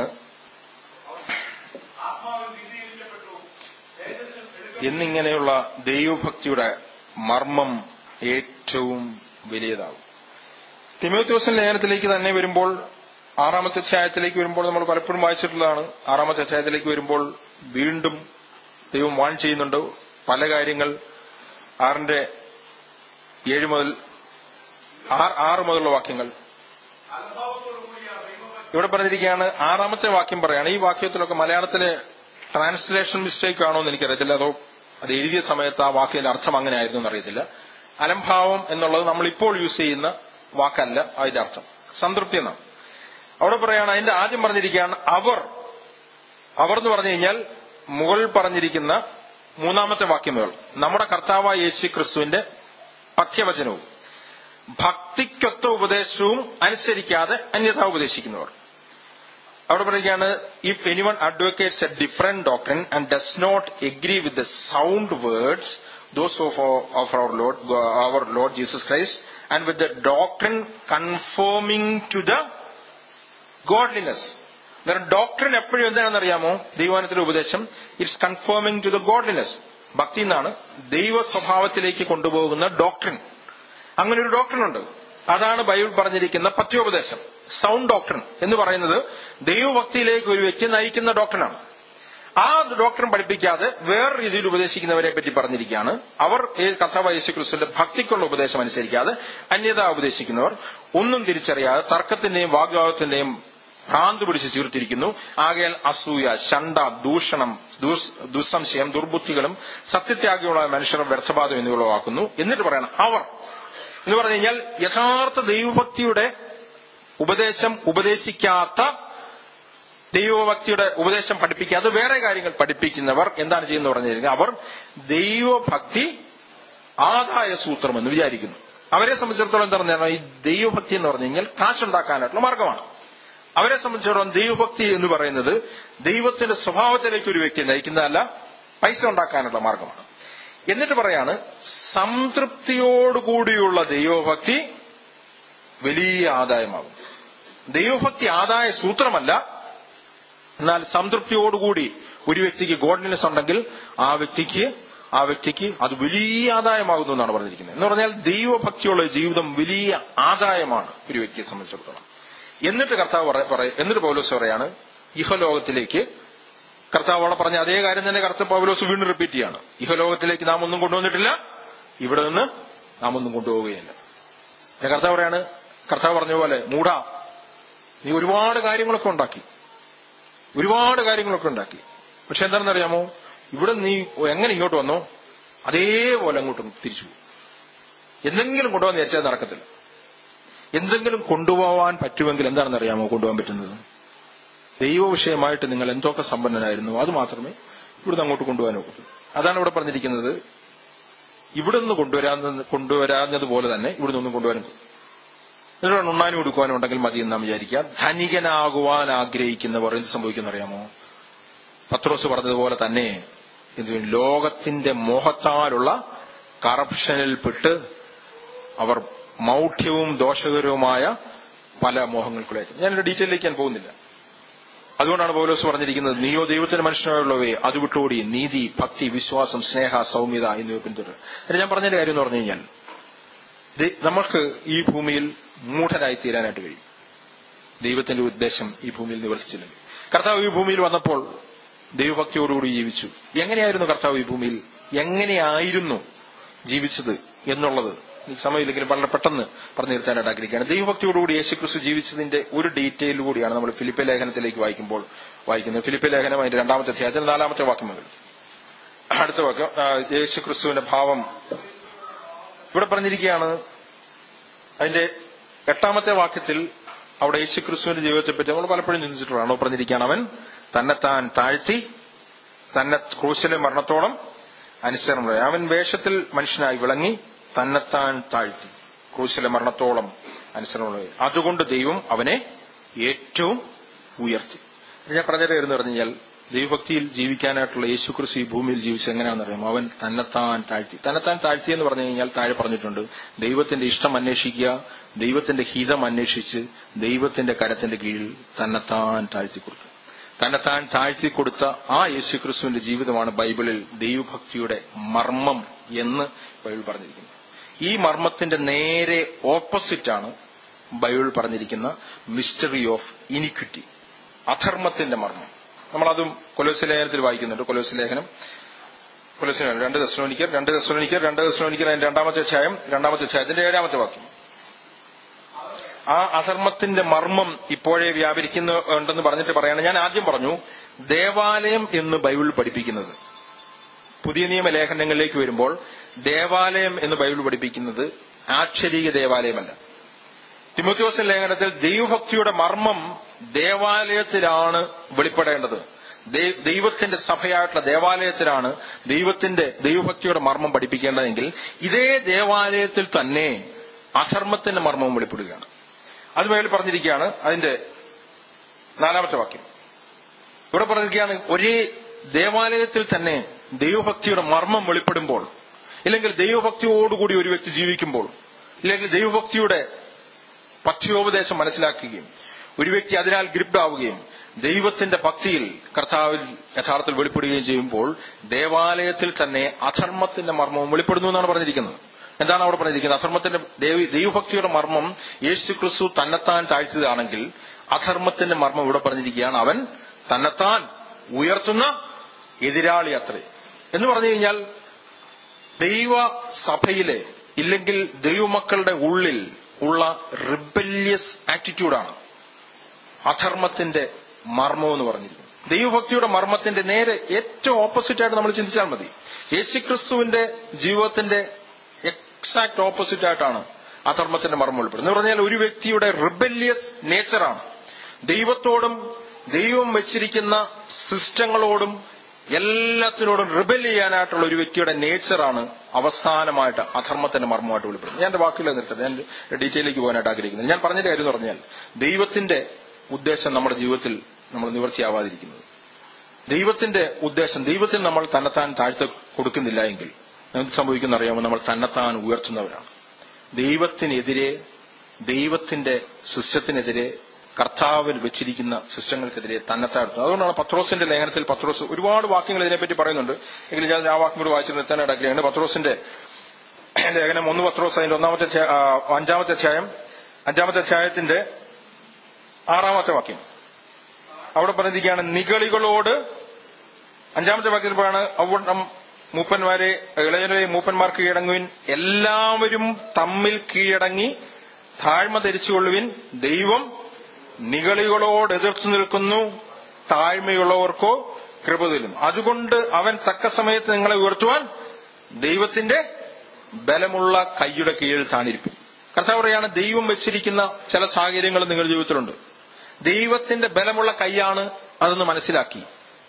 ആത്മാവിൽ വിശദീകരിക്കപ്പെട്ടു തേജസ്സിൽ എടുക്ക എന്നിങ്ങനെയുള്ള ദൈവഭക്തിയുടെ മർമ്മം ഏറ്റവും വലിയതാകും തിമോത്യോസൻ ലേഖനത്തിലേക്ക് തന്നെ വരുമ്പോൾ ആറാമത്തെ അധ്യായത്തിലേക്ക് വരുമ്പോൾ നമ്മൾ പലപ്പോഴും വായിച്ചിട്ടുള്ളതാണ് ആറാമത്തെ അധ്യായത്തിലേക്ക് വരുമ്പോൾ വീണ്ടും ദൈവം വാൺ ചെയ്യുന്നുണ്ട് പല കാര്യങ്ങൾ ആറിന്റെ ഏഴ് മുതൽ ആറ് ആറ് മുതലുള്ള വാക്യങ്ങൾ അനുഭവത്തോടു കൂടിയ ദൈവഭക്തി ഇവിടെ പറഞ്ഞിരിക്കുകയാണ് ആറാമത്തെ വാക്യം പറയാണ് ഈ വാക്യത്തിലൊക്കെ മലയാളത്തിലെ ട്രാൻസ്ലേഷൻ മിസ്റ്റേക്ക് ആണോ എന്ന് എനിക്കറിയത്തില്ല അതോ അത് എഴുതിയ സമയത്ത് ആ വാക്കിന്റെ അർത്ഥം അങ്ങനെ ആയിരുന്നു എന്നറിയത്തില്ല അലംഭാവം എന്നുള്ളത് നമ്മൾ ഇപ്പോൾ യൂസ് ചെയ്യുന്ന വാക്കല്ല അതിന്റെ അർത്ഥം സംതൃപ്തി എന്നാണ് അവിടെ പറയാണ് അതിന്റെ ആദ്യം പറഞ്ഞിരിക്കുകയാണ് അവർ അവർ എന്ന് പറഞ്ഞു കഴിഞ്ഞാൽ മുകളിൽ പറഞ്ഞിരിക്കുന്ന മൂന്നാമത്തെ വാക്യം മുതൽ നമ്മുടെ കർത്താവായ യേശു ക്രിസ്തുവിന്റെ പഥ്യവചനവും ഭക്തിക്കൊത്ത ഉപദേശവും അനുസരിക്കാതെ അന്യഥ ഉപദേശിക്കുന്നവർ അവിടെ പറയുകയാണ് if anyone advocates a different doctrine and does not agree with the sound words those of of our lord our lord Jesus Christ and with the doctrine confirming to the godliness doctrine എപ്പോഴും എന്താണെന്ന് അറിയാമോ ദൈവാനത്തിന്റെ ഉപദേശം it's confirming to the godliness ഭക്തി എന്നാണ് ദൈവ സ്വഭാവത്തിലേക്ക് കൊണ്ടുപോകുന്ന doctrine അങ്ങനെ ഒരു ഡോക്ടറിൻ ഉണ്ട് അതാണ് ബൈബിൾ പറഞ്ഞിരിക്കുന്ന പഥ്യോപദേശം സൗണ്ട് ഡോക്ടറിൻ എന്ന് പറയുന്നത് ദൈവഭക്തിയിലേക്ക് ഒരു വ്യക്തി നയിക്കുന്ന ഡോക്ടറിനാണ് ആ ഡോക്ടറും പഠിപ്പിക്കാതെ വേറെ രീതിയിൽ ഉപദേശിക്കുന്നവരെ പറ്റി പറഞ്ഞിരിക്കുകയാണ് അവർ ഈ കർത്താവ് യേശു ക്രിസ്തുവിന്റെ ഭക്തിക്കുള്ള ഉപദേശം അനുസരിക്കാതെ അന്യത ഉപദേശിക്കുന്നവർ ഒന്നും തിരിച്ചറിയാതെ തർക്കത്തിന്റെയും വാഗ്വാദത്തിന്റെയും ഭ്രാന്ത് പിടിച്ച് ചീർത്തിരിക്കുന്നു ആകയാൽ അസൂയ ശണ്ട ദൂഷണം ദുസ്- ദുസ്സംശയം ദുർബുദ്ധികളും സത്യത്യാഗിയുള്ള മനുഷ്യർ വ്യർത്ഥബാധം എന്നിവ ഉളവാക്കുന്നു എന്നിട്ട് പറയണം അവർ എന്ന് പറഞ്ഞു കഴിഞ്ഞാൽ യഥാർത്ഥ ദൈവഭക്തിയുടെ ഉപദേശം ഉപദേശിക്കാത്ത ദൈവഭക്തിയുടെ ഉപദേശം പഠിപ്പിക്കാതെ വേറെ കാര്യങ്ങൾ പഠിപ്പിക്കുന്നവർ എന്താണ് ചെയ്യുന്നത് പറഞ്ഞു കഴിഞ്ഞാൽ അവർ ദൈവഭക്തി ആദായ സൂത്രം എന്ന് വിചാരിക്കുന്നു അവരെ സംബന്ധിച്ചിടത്തോളം എന്താ പറഞ്ഞാൽ ഈ ദൈവഭക്തി എന്ന് പറഞ്ഞു കഴിഞ്ഞാൽ കാശുണ്ടാക്കാനായിട്ടുള്ള മാർഗമാണ് അവരെ സംബന്ധിച്ചിടത്തോളം ദൈവഭക്തി എന്ന് പറയുന്നത് ദൈവത്തിന്റെ സ്വഭാവത്തിലേക്ക് ഒരു വ്യക്തി നയിക്കുന്നതല്ല പൈസ ഉണ്ടാക്കാനുള്ള മാർഗമാണ് എന്നിട്ട് പറയാണ് സംതൃപ്തിയോടുകൂടിയുള്ള ദൈവഭക്തി വലിയ ആദായമാകും ദൈവഭക്തി ആദായ സൂത്രമല്ല എന്നാൽ സംതൃപ്തിയോടുകൂടി ഒരു വ്യക്തിക്ക് ഗോഡ്നെസ് ഉണ്ടെങ്കിൽ ആ വ്യക്തിക്ക് ആ വ്യക്തിക്ക് അത് വലിയ ആദായമാകുന്നു എന്നാണ് പറഞ്ഞിരിക്കുന്നത് എന്ന് പറഞ്ഞാൽ ദൈവഭക്തിയുള്ള ജീവിതം വലിയ ആദായമാണ് ഒരു വ്യക്തിയെ സംബന്ധിച്ചിടത്തോളം എന്നിട്ട് കർത്താവ് പറ- പറയ എന്നിട്ട് പൗലോസ് പറയാണ് ഇഹലോകത്തിലേക്ക് കർത്താവ് അവിടെ പറഞ്ഞ അതേ കാര്യം തന്നെ കർത്താവ് പൗലോസ് വീണ്ടും റിപ്പീറ്റ് ചെയ്യാണ് ഇഹലോകത്തിലേക്ക് നാം ഒന്നും കൊണ്ടുവന്നിട്ടില്ല ഇവിടെ നിന്ന് നാം ഒന്നും കൊണ്ടുപോവുകയില്ല പിന്നെ കർത്താവ് പറയാണ് കർത്താവ് പറഞ്ഞ പോലെ മൂടാ നീ ഒരുപാട് കാര്യങ്ങളൊക്കെ ഉണ്ടാക്കി ഒരുപാട് കാര്യങ്ങളൊക്കെ ഉണ്ടാക്കി പക്ഷെ എന്താണെന്ന് അറിയാമോ ഇവിടെ നീ എങ്ങനെ ഇങ്ങോട്ട് വന്നോ അതേപോലെ അങ്ങോട്ടും തിരിച്ചു പോകും എന്തെങ്കിലും കൊണ്ടുപോകാൻ വിചാരിച്ചാൽ അത് നടക്കത്തില്ല എന്തെങ്കിലും കൊണ്ടുപോകാൻ പറ്റുമെങ്കിൽ എന്താണെന്ന് അറിയാമോ കൊണ്ടുപോകാൻ പറ്റുന്നത് ദൈവ വിഷയമായിട്ട് നിങ്ങൾ എന്തൊക്കെ സമ്പന്നനായിരുന്നു അത് മാത്രമേ ഇവിടുന്ന് അങ്ങോട്ട് കൊണ്ടുപോകാൻ ഒക്കൂ അതാണ് ഇവിടെ പറഞ്ഞിരിക്കുന്നത് ഇവിടുന്ന് കൊണ്ടുവരാൻ കൊണ്ടുവരാഞ്ഞതുപോലെ തന്നെ ഇവിടുന്ന് ഒന്നും കൊണ്ടുവരാൻ എന്നിട്ട് ഉണ്ണാനും കൊടുക്കുവാനും ഉണ്ടെങ്കിൽ മതി എന്ന് നാം വിചാരിക്കുക ധനികനാകുവാൻ ആഗ്രഹിക്കുന്നവർ എന്ത് സംഭവിക്കുന്ന അറിയാമോ പത്രോസ് പറഞ്ഞതുപോലെ തന്നെ എന്ത് ചെയ്യും? ലോകത്തിന്റെ മോഹത്താലുള്ള കറപ്ഷനിൽപ്പെട്ട് അവർ മൗഢ്യവും ദോഷകരവുമായ പല മോഹങ്ങൾക്കുള്ള ഞാനൊരു ഡീറ്റെയിലേക്ക് ഞാൻ പോകുന്നില്ല അതുകൊണ്ടാണ് പൗലോസ് പറഞ്ഞിരിക്കുന്നത് നീയോ ദൈവത്തിന്റെ മനുഷ്യനായുള്ളവയെ അത് വിട്ടോടി നീതി ഭക്തി വിശ്വാസം സ്നേഹ സൗമ്യത എന്നിവ പിന്തുടരുക എന്നിട്ട് ഞാൻ പറഞ്ഞൊരു കാര്യം എന്ന് പറഞ്ഞു കഴിഞ്ഞാൽ ദേ- നമ്മൾക്ക് ഈ ഭൂമിയിൽ മൂഢരായി തീരാനായിട്ട് കഴിയും ദൈവത്തിന്റെ ഉദ്ദേശം ഈ ഭൂമിയിൽ നിവർത്തിച്ചില്ല കർത്താവ് ഈ ഭൂമിയിൽ വന്നപ്പോൾ ദൈവഭക്തിയോടുകൂടി ജീവിച്ചു എങ്ങനെയായിരുന്നു കർത്താവ് ഈ ഭൂമിയിൽ എങ്ങനെയായിരുന്നു ജീവിച്ചത് എന്നുള്ളത് ഈ സമയമില്ലെങ്കിലും വളരെ പെട്ടെന്ന് പറഞ്ഞു നിർത്താനായിട്ട് ആഗ്രഹിക്കുകയാണ് ദൈവഭക്തിയോടുകൂടി യേശുക്രിസ്തു ജീവിച്ചതിന്റെ ഒരു ഡീറ്റെയിൽ കൂടിയാണ് നമ്മൾ ഫിലിപ്പെ ലേഖനത്തിലേക്ക് വായിക്കുമ്പോൾ വായിക്കുന്നത് ഫിലിപ്പെ ലേഖനം അതിന്റെ രണ്ടാമത്തെ അധ്യായത്തിൽ നാലാമത്തെ വാക്യം മുതൽ അടുത്ത വാക്യം ആ, യേശുക്രിസ്തുവിന്റെ ഭാവം ഇവിടെ പറഞ്ഞിരിക്കുകയാണ് അതിന്റെ എട്ടാമത്തെ വാക്യത്തിൽ അവിടെ യേശുക്രിസ്തുവിന്റെ ജീവിതത്തെ പറ്റി നമ്മൾ പലപ്പോഴും ചിന്തിച്ചിട്ടുള്ളതാണ് അവിടെ പറഞ്ഞിരിക്കുകയാണ് അവൻ തന്നെത്താൻ താഴ്ത്തി തന്നെ ക്രൂശിലെ മരണത്തോളം അനുസരണം അവൻ വേഷത്തിൽ മനുഷ്യനായി വിളങ്ങി തന്നെത്താൻ താഴ്ത്തി ക്രൂശിലെ മരണത്തോളം അനുസരണം അതുകൊണ്ട് ദൈവം അവനെ ഏറ്റവും ഉയർത്തി ഞാൻ പറഞ്ഞിട്ടായിരുന്നു പറഞ്ഞു കഴിഞ്ഞാൽ ദൈവഭക്തിയിൽ ജീവിക്കാനായിട്ടുള്ള യേശുക്രിസ്തു ഈ ഭൂമിയിൽ ജീവിച്ചത് എങ്ങനെയാണെന്ന് അറിയാം അവൻ തന്നെത്താൻ താഴ്ത്തി തന്നെത്താൻ താഴ്ത്തി എന്ന് പറഞ്ഞു കഴിഞ്ഞാൽ താഴെ പറഞ്ഞിട്ടുണ്ട് ദൈവത്തിന്റെ ഇഷ്ടം അന്വേഷിക്കുക ദൈവത്തിന്റെ ഹിതം അന്വേഷിച്ച് ദൈവത്തിന്റെ കരത്തിന്റെ കീഴിൽ തന്നെത്താൻ താഴ്ത്തി കൊടുക്കുക തന്നെത്താൻ താഴ്ത്തി കൊടുത്ത ആ യേശുക്രിസ്തുവിന്റെ ജീവിതമാണ് ബൈബിളിൽ ദൈവഭക്തിയുടെ മർമ്മം എന്ന് ബൈബിൾ പറഞ്ഞിരിക്കുന്നത് ഈ മർമ്മത്തിന്റെ നേരെ ഓപ്പോസിറ്റാണ് ബൈബിൾ പറഞ്ഞിരിക്കുന്ന മിസ്റ്ററി ഓഫ് ഇനിക്വിറ്റി അധർമ്മത്തിന്റെ മർമ്മം നമ്മളതും കൊലോസ് ലേഖനത്തിൽ വായിക്കുന്നുണ്ട് കൊലോസ് ലേഖനം കൊലോസ് ലേഖനം രണ്ട് ദശലോനിക്കർ രണ്ട് ദശലോനിക്കർ രണ്ട് ദശലോനിക്കർ അതിന്റെ രണ്ടാമത്തെ അധ്യായം രണ്ടാമത്തെ അധ്യായത്തിന്റെ ഏഴാമത്തെ വാക്യം ആ അധർമ്മത്തിന്റെ മർമ്മം ഇപ്പോഴേ വ്യാപരിക്കുന്നുണ്ടെന്ന് പറഞ്ഞിട്ട് പറയാണ് ഞാൻ ആദ്യം പറഞ്ഞു ദേവാലയം എന്ന് ബൈബിൾ പഠിപ്പിക്കുന്നത് പുതിയ നിയമ ലേഖനങ്ങളിലേക്ക് വരുമ്പോൾ ദേവാലയം എന്ന് ബൈബിൾ പഠിപ്പിക്കുന്നത് ആക്ഷരീക ദേവാലയമല്ല തിമോത്യോസൻ ലേഖനത്തിൽ ദൈവഭക്തിയുടെ മർമ്മം ദേവാലയത്തിലാണ് വെളിപ്പെടേണ്ടത് ദൈ- ദൈവത്തിന്റെ സഭയായിട്ടുള്ള ദേവാലയത്തിലാണ് ദൈവത്തിന്റെ ദൈവഭക്തിയുടെ മർമ്മം പഠിപ്പിക്കേണ്ടതെങ്കിൽ ഇതേ ദേവാലയത്തിൽ തന്നെ അധർമ്മത്തിന്റെ മർമ്മം വെളിപ്പെടുകയാണ് അത് മേളിൽ പറഞ്ഞിരിക്കുകയാണ് അതിന്റെ നാലാമത്തെ വാക്യം ഇവിടെ പറഞ്ഞിരിക്കുകയാണ് ഒരേ ദേവാലയത്തിൽ തന്നെ ദൈവഭക്തിയുടെ മർമ്മം വെളിപ്പെടുമ്പോൾ ഇല്ലെങ്കിൽ ദൈവഭക്തിയോടുകൂടി ഒരു വ്യക്തി ജീവിക്കുമ്പോൾ ഇല്ലെങ്കിൽ ദൈവഭക്തിയുടെ പഥ്യോപദേശം മനസ്സിലാക്കുകയും ഒരു വ്യക്തി അതിനാൽ ഗ്രിപ്ഡ് ആവുകയും ദൈവത്തിന്റെ ഭക്തിയിൽ കർത്താവിൽ യഥാർത്ഥത്തിൽ വെളിപ്പെടുകയും ചെയ്യുമ്പോൾ ദേവാലയത്തിൽ തന്നെ അധർമ്മത്തിന്റെ മർമ്മവും വെളിപ്പെടുന്നു എന്നാണ് പറഞ്ഞിരിക്കുന്നത് എന്താണ് അവിടെ പറഞ്ഞിരിക്കുന്നത് അധർമ്മത്തിന്റെ ദേവി- ദൈവഭക്തിയുടെ മർമ്മം യേശു ക്രിസ്തു തന്നെത്താൻ താഴ്ത്തിയതാണെങ്കിൽ അധർമ്മത്തിന്റെ മർമ്മം ഇവിടെ പറഞ്ഞിരിക്കുകയാണ് അവൻ തന്നെത്താൻ ഉയർത്തുന്ന എതിരാളി അത്രേ എന്ന് പറഞ്ഞു കഴിഞ്ഞാൽ ദൈവ സഭയിലെ ഇല്ലെങ്കിൽ ദൈവമക്കളുടെ ഉള്ളിൽ ഉള്ള റിബല്യസ് ആറ്റിറ്റ്യൂഡാണ് അധർമ്മത്തിന്റെ മർമ്മം എന്ന് പറഞ്ഞിരിക്കുന്നത് ദൈവഭക്തിയുടെ മർമ്മത്തിന്റെ നേരെ ഏറ്റവും ഓപ്പോസിറ്റ് ആയിട്ട് നമ്മൾ ചിന്തിച്ചാൽ മതി യേശുക്രിസ്തുവിന്റെ ജീവിതത്തിന്റെ എക്സാക്ട് ഓപ്പോസിറ്റ് ആയിട്ടാണ് അധർമ്മത്തിന്റെ മർമ്മം ഉൾപ്പെടുന്നത് എന്ന് പറഞ്ഞാൽ ഒരു വ്യക്തിയുടെ റിബല്യസ് നേച്ചറാണ് ദൈവത്തോടും ദൈവം വെച്ചിരിക്കുന്ന സിസ്റ്റങ്ങളോടും എല്ലാത്തിനോടും റിബൽ ചെയ്യാനായിട്ടുള്ള ഒരു വ്യക്തിയുടെ നേച്ചറാണ് അവസാനമായിട്ട് അധർമ്മത്തിന്റെ മർമ്മമായിട്ട് വെളിപ്പെടുന്നത് ഞാൻ എന്റെ വാക്കുകൾ നിർത്തട്ടെ ഞാൻ ഡീറ്റെയിലേക്ക് പോകാനായിട്ട് ആഗ്രഹിക്കുന്നത് ഞാൻ പറഞ്ഞ കാര്യം എന്ന് പറഞ്ഞാൽ ദൈവത്തിന്റെ ഉദ്ദേശം നമ്മുടെ ജീവിതത്തിൽ നമ്മൾ നിവർത്തിയാവാതിരിക്കുന്നത് ദൈവത്തിന്റെ ഉദ്ദേശം ദൈവത്തിന് നമ്മൾ തന്നെത്താൻ താഴ്ത്ത കൊടുക്കുന്നില്ല എങ്കിൽ എന്ത് സംഭവിക്കുന്ന അറിയാമോ നമ്മൾ തന്നെത്താൻ ഉയർത്തുന്നവരാണ് ദൈവത്തിനെതിരെ ദൈവത്തിന്റെ സിസ്റ്റത്തിനെതിരെ കർത്താവിൽ വെച്ചിരിക്കുന്ന സിസ്റ്റങ്ങൾക്കെതിരെ തന്നെത്താഴ്ത്തുന്നത് അതുകൊണ്ടാണ് പത്രോസിന്റെ ലേഖനത്തിൽ പത്രോസ് ഒരുപാട് വാക്യങ്ങൾ ഇതിനെപ്പറ്റി പറയുന്നുണ്ട് എങ്കിലും ഞാൻ ആ വാക്യം കൂടി വായിച്ചു നിർത്താനായിട്ട് ആഗ്രഹമാണ് പത്രോസിന്റെ ലേഖനം ഒന്ന് പത്രോസ് അതിന്റെ ഒന്നാമത്തെ അധ്യായ- ആ, അഞ്ചാമത്തെ അധ്യായം അഞ്ചാമത്തെ അധ്യായത്തിന്റെ ആറാമത്തെ വാക്യം അവിടെ പറഞ്ഞിരിക്കുകയാണ് നിഗളികളോട് അഞ്ചാമത്തെ വാക്യത്തിൽ പറയാണ് അവിടെ മൂപ്പന്മാരെ ഇളയരെ മൂപ്പന്മാർക്ക് കീഴടങ്ങുവിൻ എല്ലാവരും തമ്മിൽ കീഴടങ്ങി താഴ്മ ധരിച്ചുകൊള്ളുവിൻ ദൈവം നിഗളികളോട് എതിർത്തു നിൽക്കുന്നു താഴ്മയുള്ളവർക്കോ കൃപ തരുന്നു അതുകൊണ്ട് അവൻ തക്ക സമയത്ത് നിങ്ങളെ ഉയർത്തുവാൻ ദൈവത്തിന്റെ ബലമുള്ള കൈയുടെ കീഴിൽ താണിരിക്കും കർത്താവ് പറയാണ് ദൈവം വെച്ചിരിക്കുന്ന ചില സാഹചര്യങ്ങൾ നിങ്ങളുടെ ജീവിതത്തിലുണ്ട് ദൈവത്തിന്റെ ബലമുള്ള കൈയാണ് അതെന്ന് മനസ്സിലാക്കി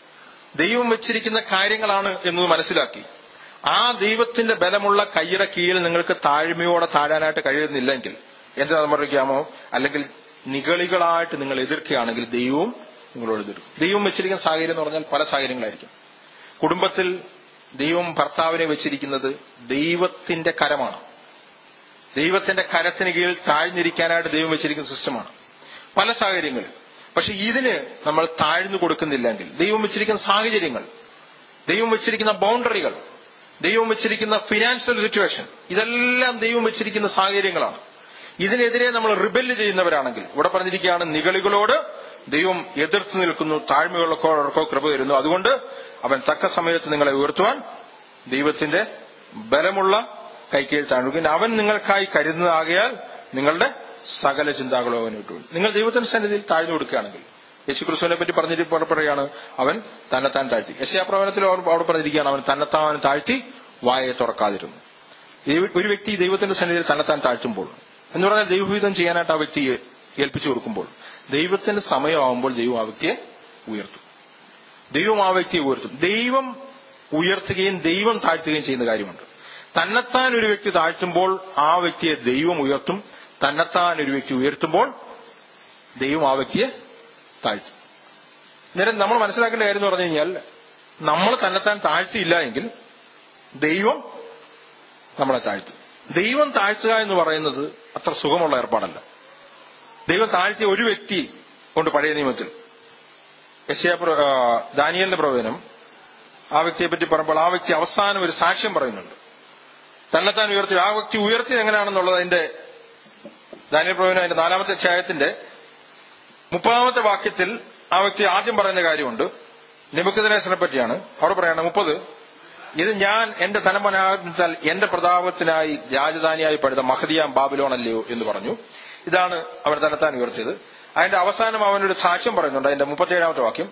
ദൈവം വെച്ചിരിക്കുന്ന കാര്യങ്ങളാണ് എന്നത് മനസ്സിലാക്കി ആ ദൈവത്തിന്റെ ബലമുള്ള കൈയുടെ കീഴിൽ നിങ്ങൾക്ക് താഴ്മയോടെ താഴാനായിട്ട് കഴിയുന്നില്ലെങ്കിൽ എന്താ സംഭവിക്കാമോ അല്ലെങ്കിൽ നിഗളികളായിട്ട് നിങ്ങൾ എതിർക്കുകയാണെങ്കിൽ ദൈവവും നിങ്ങളോട് എതിർക്കും ദൈവം വെച്ചിരിക്കുന്ന സാഹചര്യം എന്ന് പറഞ്ഞാൽ പല സാഹചര്യങ്ങളായിരിക്കും കുടുംബത്തിൽ ദൈവം ഭർത്താവിനെ വെച്ചിരിക്കുന്നത് ദൈവത്തിന്റെ കരമാണ് ദൈവത്തിന്റെ കരത്തിന് കീഴിൽ താഴ്ന്നിരിക്കാനായിട്ട് ദൈവം വെച്ചിരിക്കുന്ന സിസ്റ്റമാണ് പല സാഹചര്യങ്ങളിൽ പക്ഷെ ഇതിന് നമ്മൾ താഴ്ന്നു കൊടുക്കുന്നില്ലെങ്കിൽ ദൈവം വെച്ചിരിക്കുന്ന സാഹചര്യങ്ങൾ ദൈവം വെച്ചിരിക്കുന്ന ബൗണ്ടറികൾ ദൈവം വെച്ചിരിക്കുന്ന ഫിനാൻഷ്യൽ സിറ്റുവേഷൻ ഇതെല്ലാം ദൈവം വെച്ചിരിക്കുന്ന സാഹചര്യങ്ങളാണ് ഇതിനെതിരെ നമ്മൾ റിബല് ചെയ്യുന്നവരാണെങ്കിൽ ഇവിടെ പറഞ്ഞിരിക്കുകയാണ് നിഗളികളോട് ദൈവം എതിർത്ത് നിൽക്കുന്നു താഴ്മയുള്ളവർക്കോ കൃപ തരുന്നു അതുകൊണ്ട് അവൻ തക്ക സമയത്ത് നിങ്ങളെ ഉയർത്തുവാൻ ദൈവത്തിന്റെ ബലമുള്ള കൈക്കീഴിൽ താഴുകയും അവൻ നിങ്ങൾക്കായി കരുതുന്നതാകയാൽ നിങ്ങളുടെ സകല ചിന്താകളും അവൻ വിട്ടു നിങ്ങൾ ദൈവത്തിന്റെ സന്നിധിയിൽ താഴ്ന്നു കൊടുക്കുകയാണെങ്കിൽ യേശു ക്രിസ്തുവിനെ പറ്റി പറഞ്ഞിട്ട് ഇപ്പോൾ പറയുകയാണ് അവൻ തന്നെത്താൻ താഴ്ത്തി യശയാപ്രവനത്തിൽ അവിടെ പറഞ്ഞിരിക്കുകയാണ് അവൻ തന്നെത്താൻ താഴ്ത്തി വായെ തുറക്കാതിരുന്നു ദൈവ- ഒരു വ്യക്തി ദൈവത്തിന്റെ സന്നിധിയിൽ തന്നെത്താൻ താഴ്ത്തുമ്പോൾ എന്ന് പറഞ്ഞാൽ ദൈവഹിതം ചെയ്യാനായിട്ട് ആ വ്യക്തിയെ ഏൽപ്പിച്ചു കൊടുക്കുമ്പോൾ ദൈവത്തിന്റെ സമയമാകുമ്പോൾ ദൈവം ആ വ്യക്തിയെ ഉയർത്തും ദൈവം ആ വ്യക്തിയെ ഉയർത്തും ദൈവം ഉയർത്തുകയും ദൈവം താഴ്ത്തുകയും ചെയ്യുന്ന കാര്യമുണ്ട് തന്നെത്താൻ ഒരു വ്യക്തി താഴ്ത്തുമ്പോൾ ആ വ്യക്തിയെ ദൈവം ഉയർത്തും തന്നെത്താൻ ഒരു വ്യക്തി ഉയർത്തുമ്പോൾ ദൈവം ആ വ്യക്തിയെ താഴ്ത്തും നേരം നമ്മൾ മനസ്സിലാക്കേണ്ട കാര്യം എന്ന് പറഞ്ഞു കഴിഞ്ഞാൽ നമ്മൾ തന്നെത്താൻ താഴ്ത്തിയില്ല എങ്കിൽ ദൈവം നമ്മളെ താഴ്ത്തും ദൈവം താഴ്ത്തുക എന്ന് പറയുന്നത് അത്ര സുഖമുള്ള ഏർപ്പാടല്ല ദൈവം താഴ്ത്തിയ ഒരു വ്യക്തി കൊണ്ട് പഴയ നിയമത്തിൽ യശയ ദാനിയലിന്റെ പ്രവചനം ആ വ്യക്തിയെ പറ്റി പറയുമ്പോൾ ആ വ്യക്തി അവസാനം ഒരു സാക്ഷ്യം പറയുന്നുണ്ട് തന്നെത്താൻ ഉയർത്തി ആ വ്യക്തി ഉയർത്തിയത് എങ്ങനെയാണെന്നുള്ളത് അതിന്റെ ദാനിയൽ പ്രവചനം അതിന്റെ നാലാമത്തെ അധ്യായത്തിന്റെ മുപ്പതാമത്തെ വാക്യത്തിൽ ആ വ്യക്തി ആദ്യം പറയുന്ന കാര്യമുണ്ട് നിമുക്കദിനേശനെ പറ്റിയാണ് അവിടെ പറയാണ് മുപ്പത് ഇത് ഞാൻ എന്റെ ധനമനാൽ എന്റെ പ്രതാപത്തിനായി രാജധാനിയായി പടുത്ത മഹദിയാം ബാബിലോണല്ലയോ എന്ന് പറഞ്ഞു ഇതാണ് അവൻ തന്നെത്താൻ ഉയർത്തിയത് അതിന്റെ അവസാനം അവനൊരു സാക്ഷ്യം പറയുന്നുണ്ട് അതിന്റെ മുപ്പത്തിയേഴാമത്തെ വാക്യം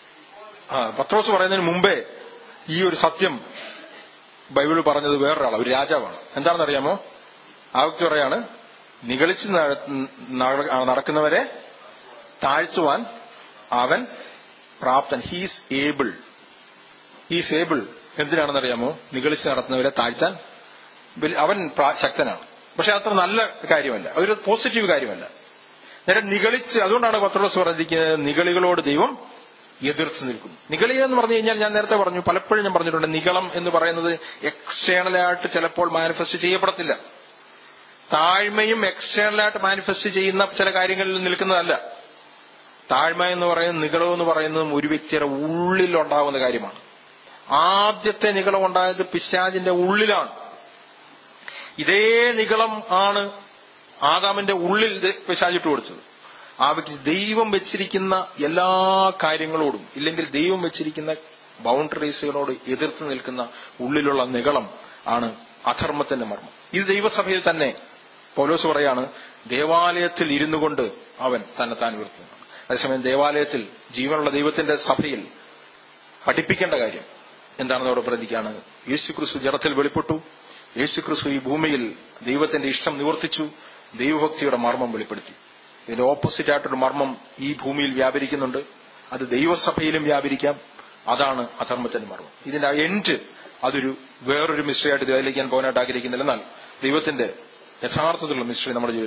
ആ പത്രോസ് പറയുന്നതിന് മുമ്പേ ഈ ഒരു സത്യം ബൈബിൾ പറഞ്ഞത് വേറൊരാളാണ് ഒരു രാജാവാണ് എന്താണെന്ന് അറിയാമോ ആ വ്യക്തി പറയാണ് നിഗളിച്ച് നട- നട- നടക്കുന്നവരെ താഴ്ത്തുവാൻ അവൻ പ്രാപ്തൻ ഹീസ് ഏബിൾ ഹീസ് ഏബിൾ എന്തിനാണെന്നറിയാമോ നിഗളിച്ച് നടത്തുന്നവരെ താഴ്ത്താൻ വലി- അവൻ പ്രാ- ശക്തനാണ് പക്ഷെ അത്ര നല്ല കാര്യമല്ല അതൊരു പോസിറ്റീവ് കാര്യമല്ല നേരെ നിഗളിച്ച് അതുകൊണ്ടാണ് പത്രോസ് പറഞ്ഞിരിക്കുന്നത് നിഗളികളോട് ദൈവം എതിർത്ത് നിൽക്കും നിഗളി എന്ന് പറഞ്ഞു കഴിഞ്ഞാൽ ഞാൻ നേരത്തെ പറഞ്ഞു പലപ്പോഴും ഞാൻ പറഞ്ഞിട്ടുണ്ട് നിഗളം എന്ന് പറയുന്നത് എക്സ്റ്റേണലായിട്ട് ചിലപ്പോൾ മാനിഫെസ്റ്റ് ചെയ്യപ്പെടത്തില്ല താഴ്മയും എക്സ്റ്റേണലായിട്ട് മാനിഫെസ്റ്റ് ചെയ്യുന്ന ചില കാര്യങ്ങളിൽ നിൽക്കുന്നതല്ല താഴ്മ എന്ന് പറയുന്നത് നിഗളം എന്ന് പറയുന്നതും ഒരു വ്യക്തിയുടെ ഉള്ളിൽ ഉണ്ടാകുന്ന കാര്യമാണ് ആദ്യത്തെ നിഗളം ഉണ്ടായത് പിശാജിന്റെ ഉള്ളിലാണ് ഇതേ നിഗളം ആണ് ആദാമിന്റെ ഉള്ളിൽ ഇത് പിശാചിട്ട് കൊടുത്തത് ആ വ്യക്തി ദൈവം വെച്ചിരിക്കുന്ന എല്ലാ കാര്യങ്ങളോടും ഇല്ലെങ്കിൽ ദൈവം വെച്ചിരിക്കുന്ന ബൗണ്ടറീസുകളോട് എതിർത്ത് നിൽക്കുന്ന ഉള്ളിലുള്ള നിഗളം ആണ് അധർമ്മത്തിന്റെ മർമ്മം ഇത് ദൈവസഭയിൽ തന്നെ പൗലോസ് പറയാണ് ദേവാലയത്തിൽ ഇരുന്നു കൊണ്ട് അവൻ തന്നെ താൻ ഉയർത്തുന്നു അതേസമയം ദേവാലയത്തിൽ ജീവനുള്ള ദൈവത്തിന്റെ സഭയിൽ പഠിപ്പിക്കേണ്ട കാര്യം എന്താണെന്ന് അവിടെ പ്രതിക്കാണ് യേശു ക്രിസ്തു ജഡത്തിൽ വെളിപ്പെട്ടു യേശു ക്രിസ്തു ഈ ഭൂമിയിൽ ദൈവത്തിന്റെ ഇഷ്ടം നിവർത്തിച്ചു ദൈവഭക്തിയുടെ മർമ്മം വെളിപ്പെടുത്തി ഇതിന്റെ ഓപ്പോസിറ്റ് ആയിട്ടൊരു മർമ്മം ഈ ഭൂമിയിൽ വ്യാപരിക്കുന്നുണ്ട് അത് ദൈവസഭയിലും വ്യാപരിക്കാം അതാണ് അധർമ്മത്തിന്റെ മർമ്മം ഇതിന്റെ എൻഡ് അതൊരു വേറൊരു മിസ്റ്ററി ആയിട്ട് ഇതിലേക്ക് ഞാൻ പോകാനായിട്ട് ആഗ്രഹിക്കുന്നില്ല എന്നാൽ ദൈവത്തിന്റെ യഥാർത്ഥത്തിലുള്ള മിസ്റ്ററി നമ്മുടെ ജീവിതത്തിൽ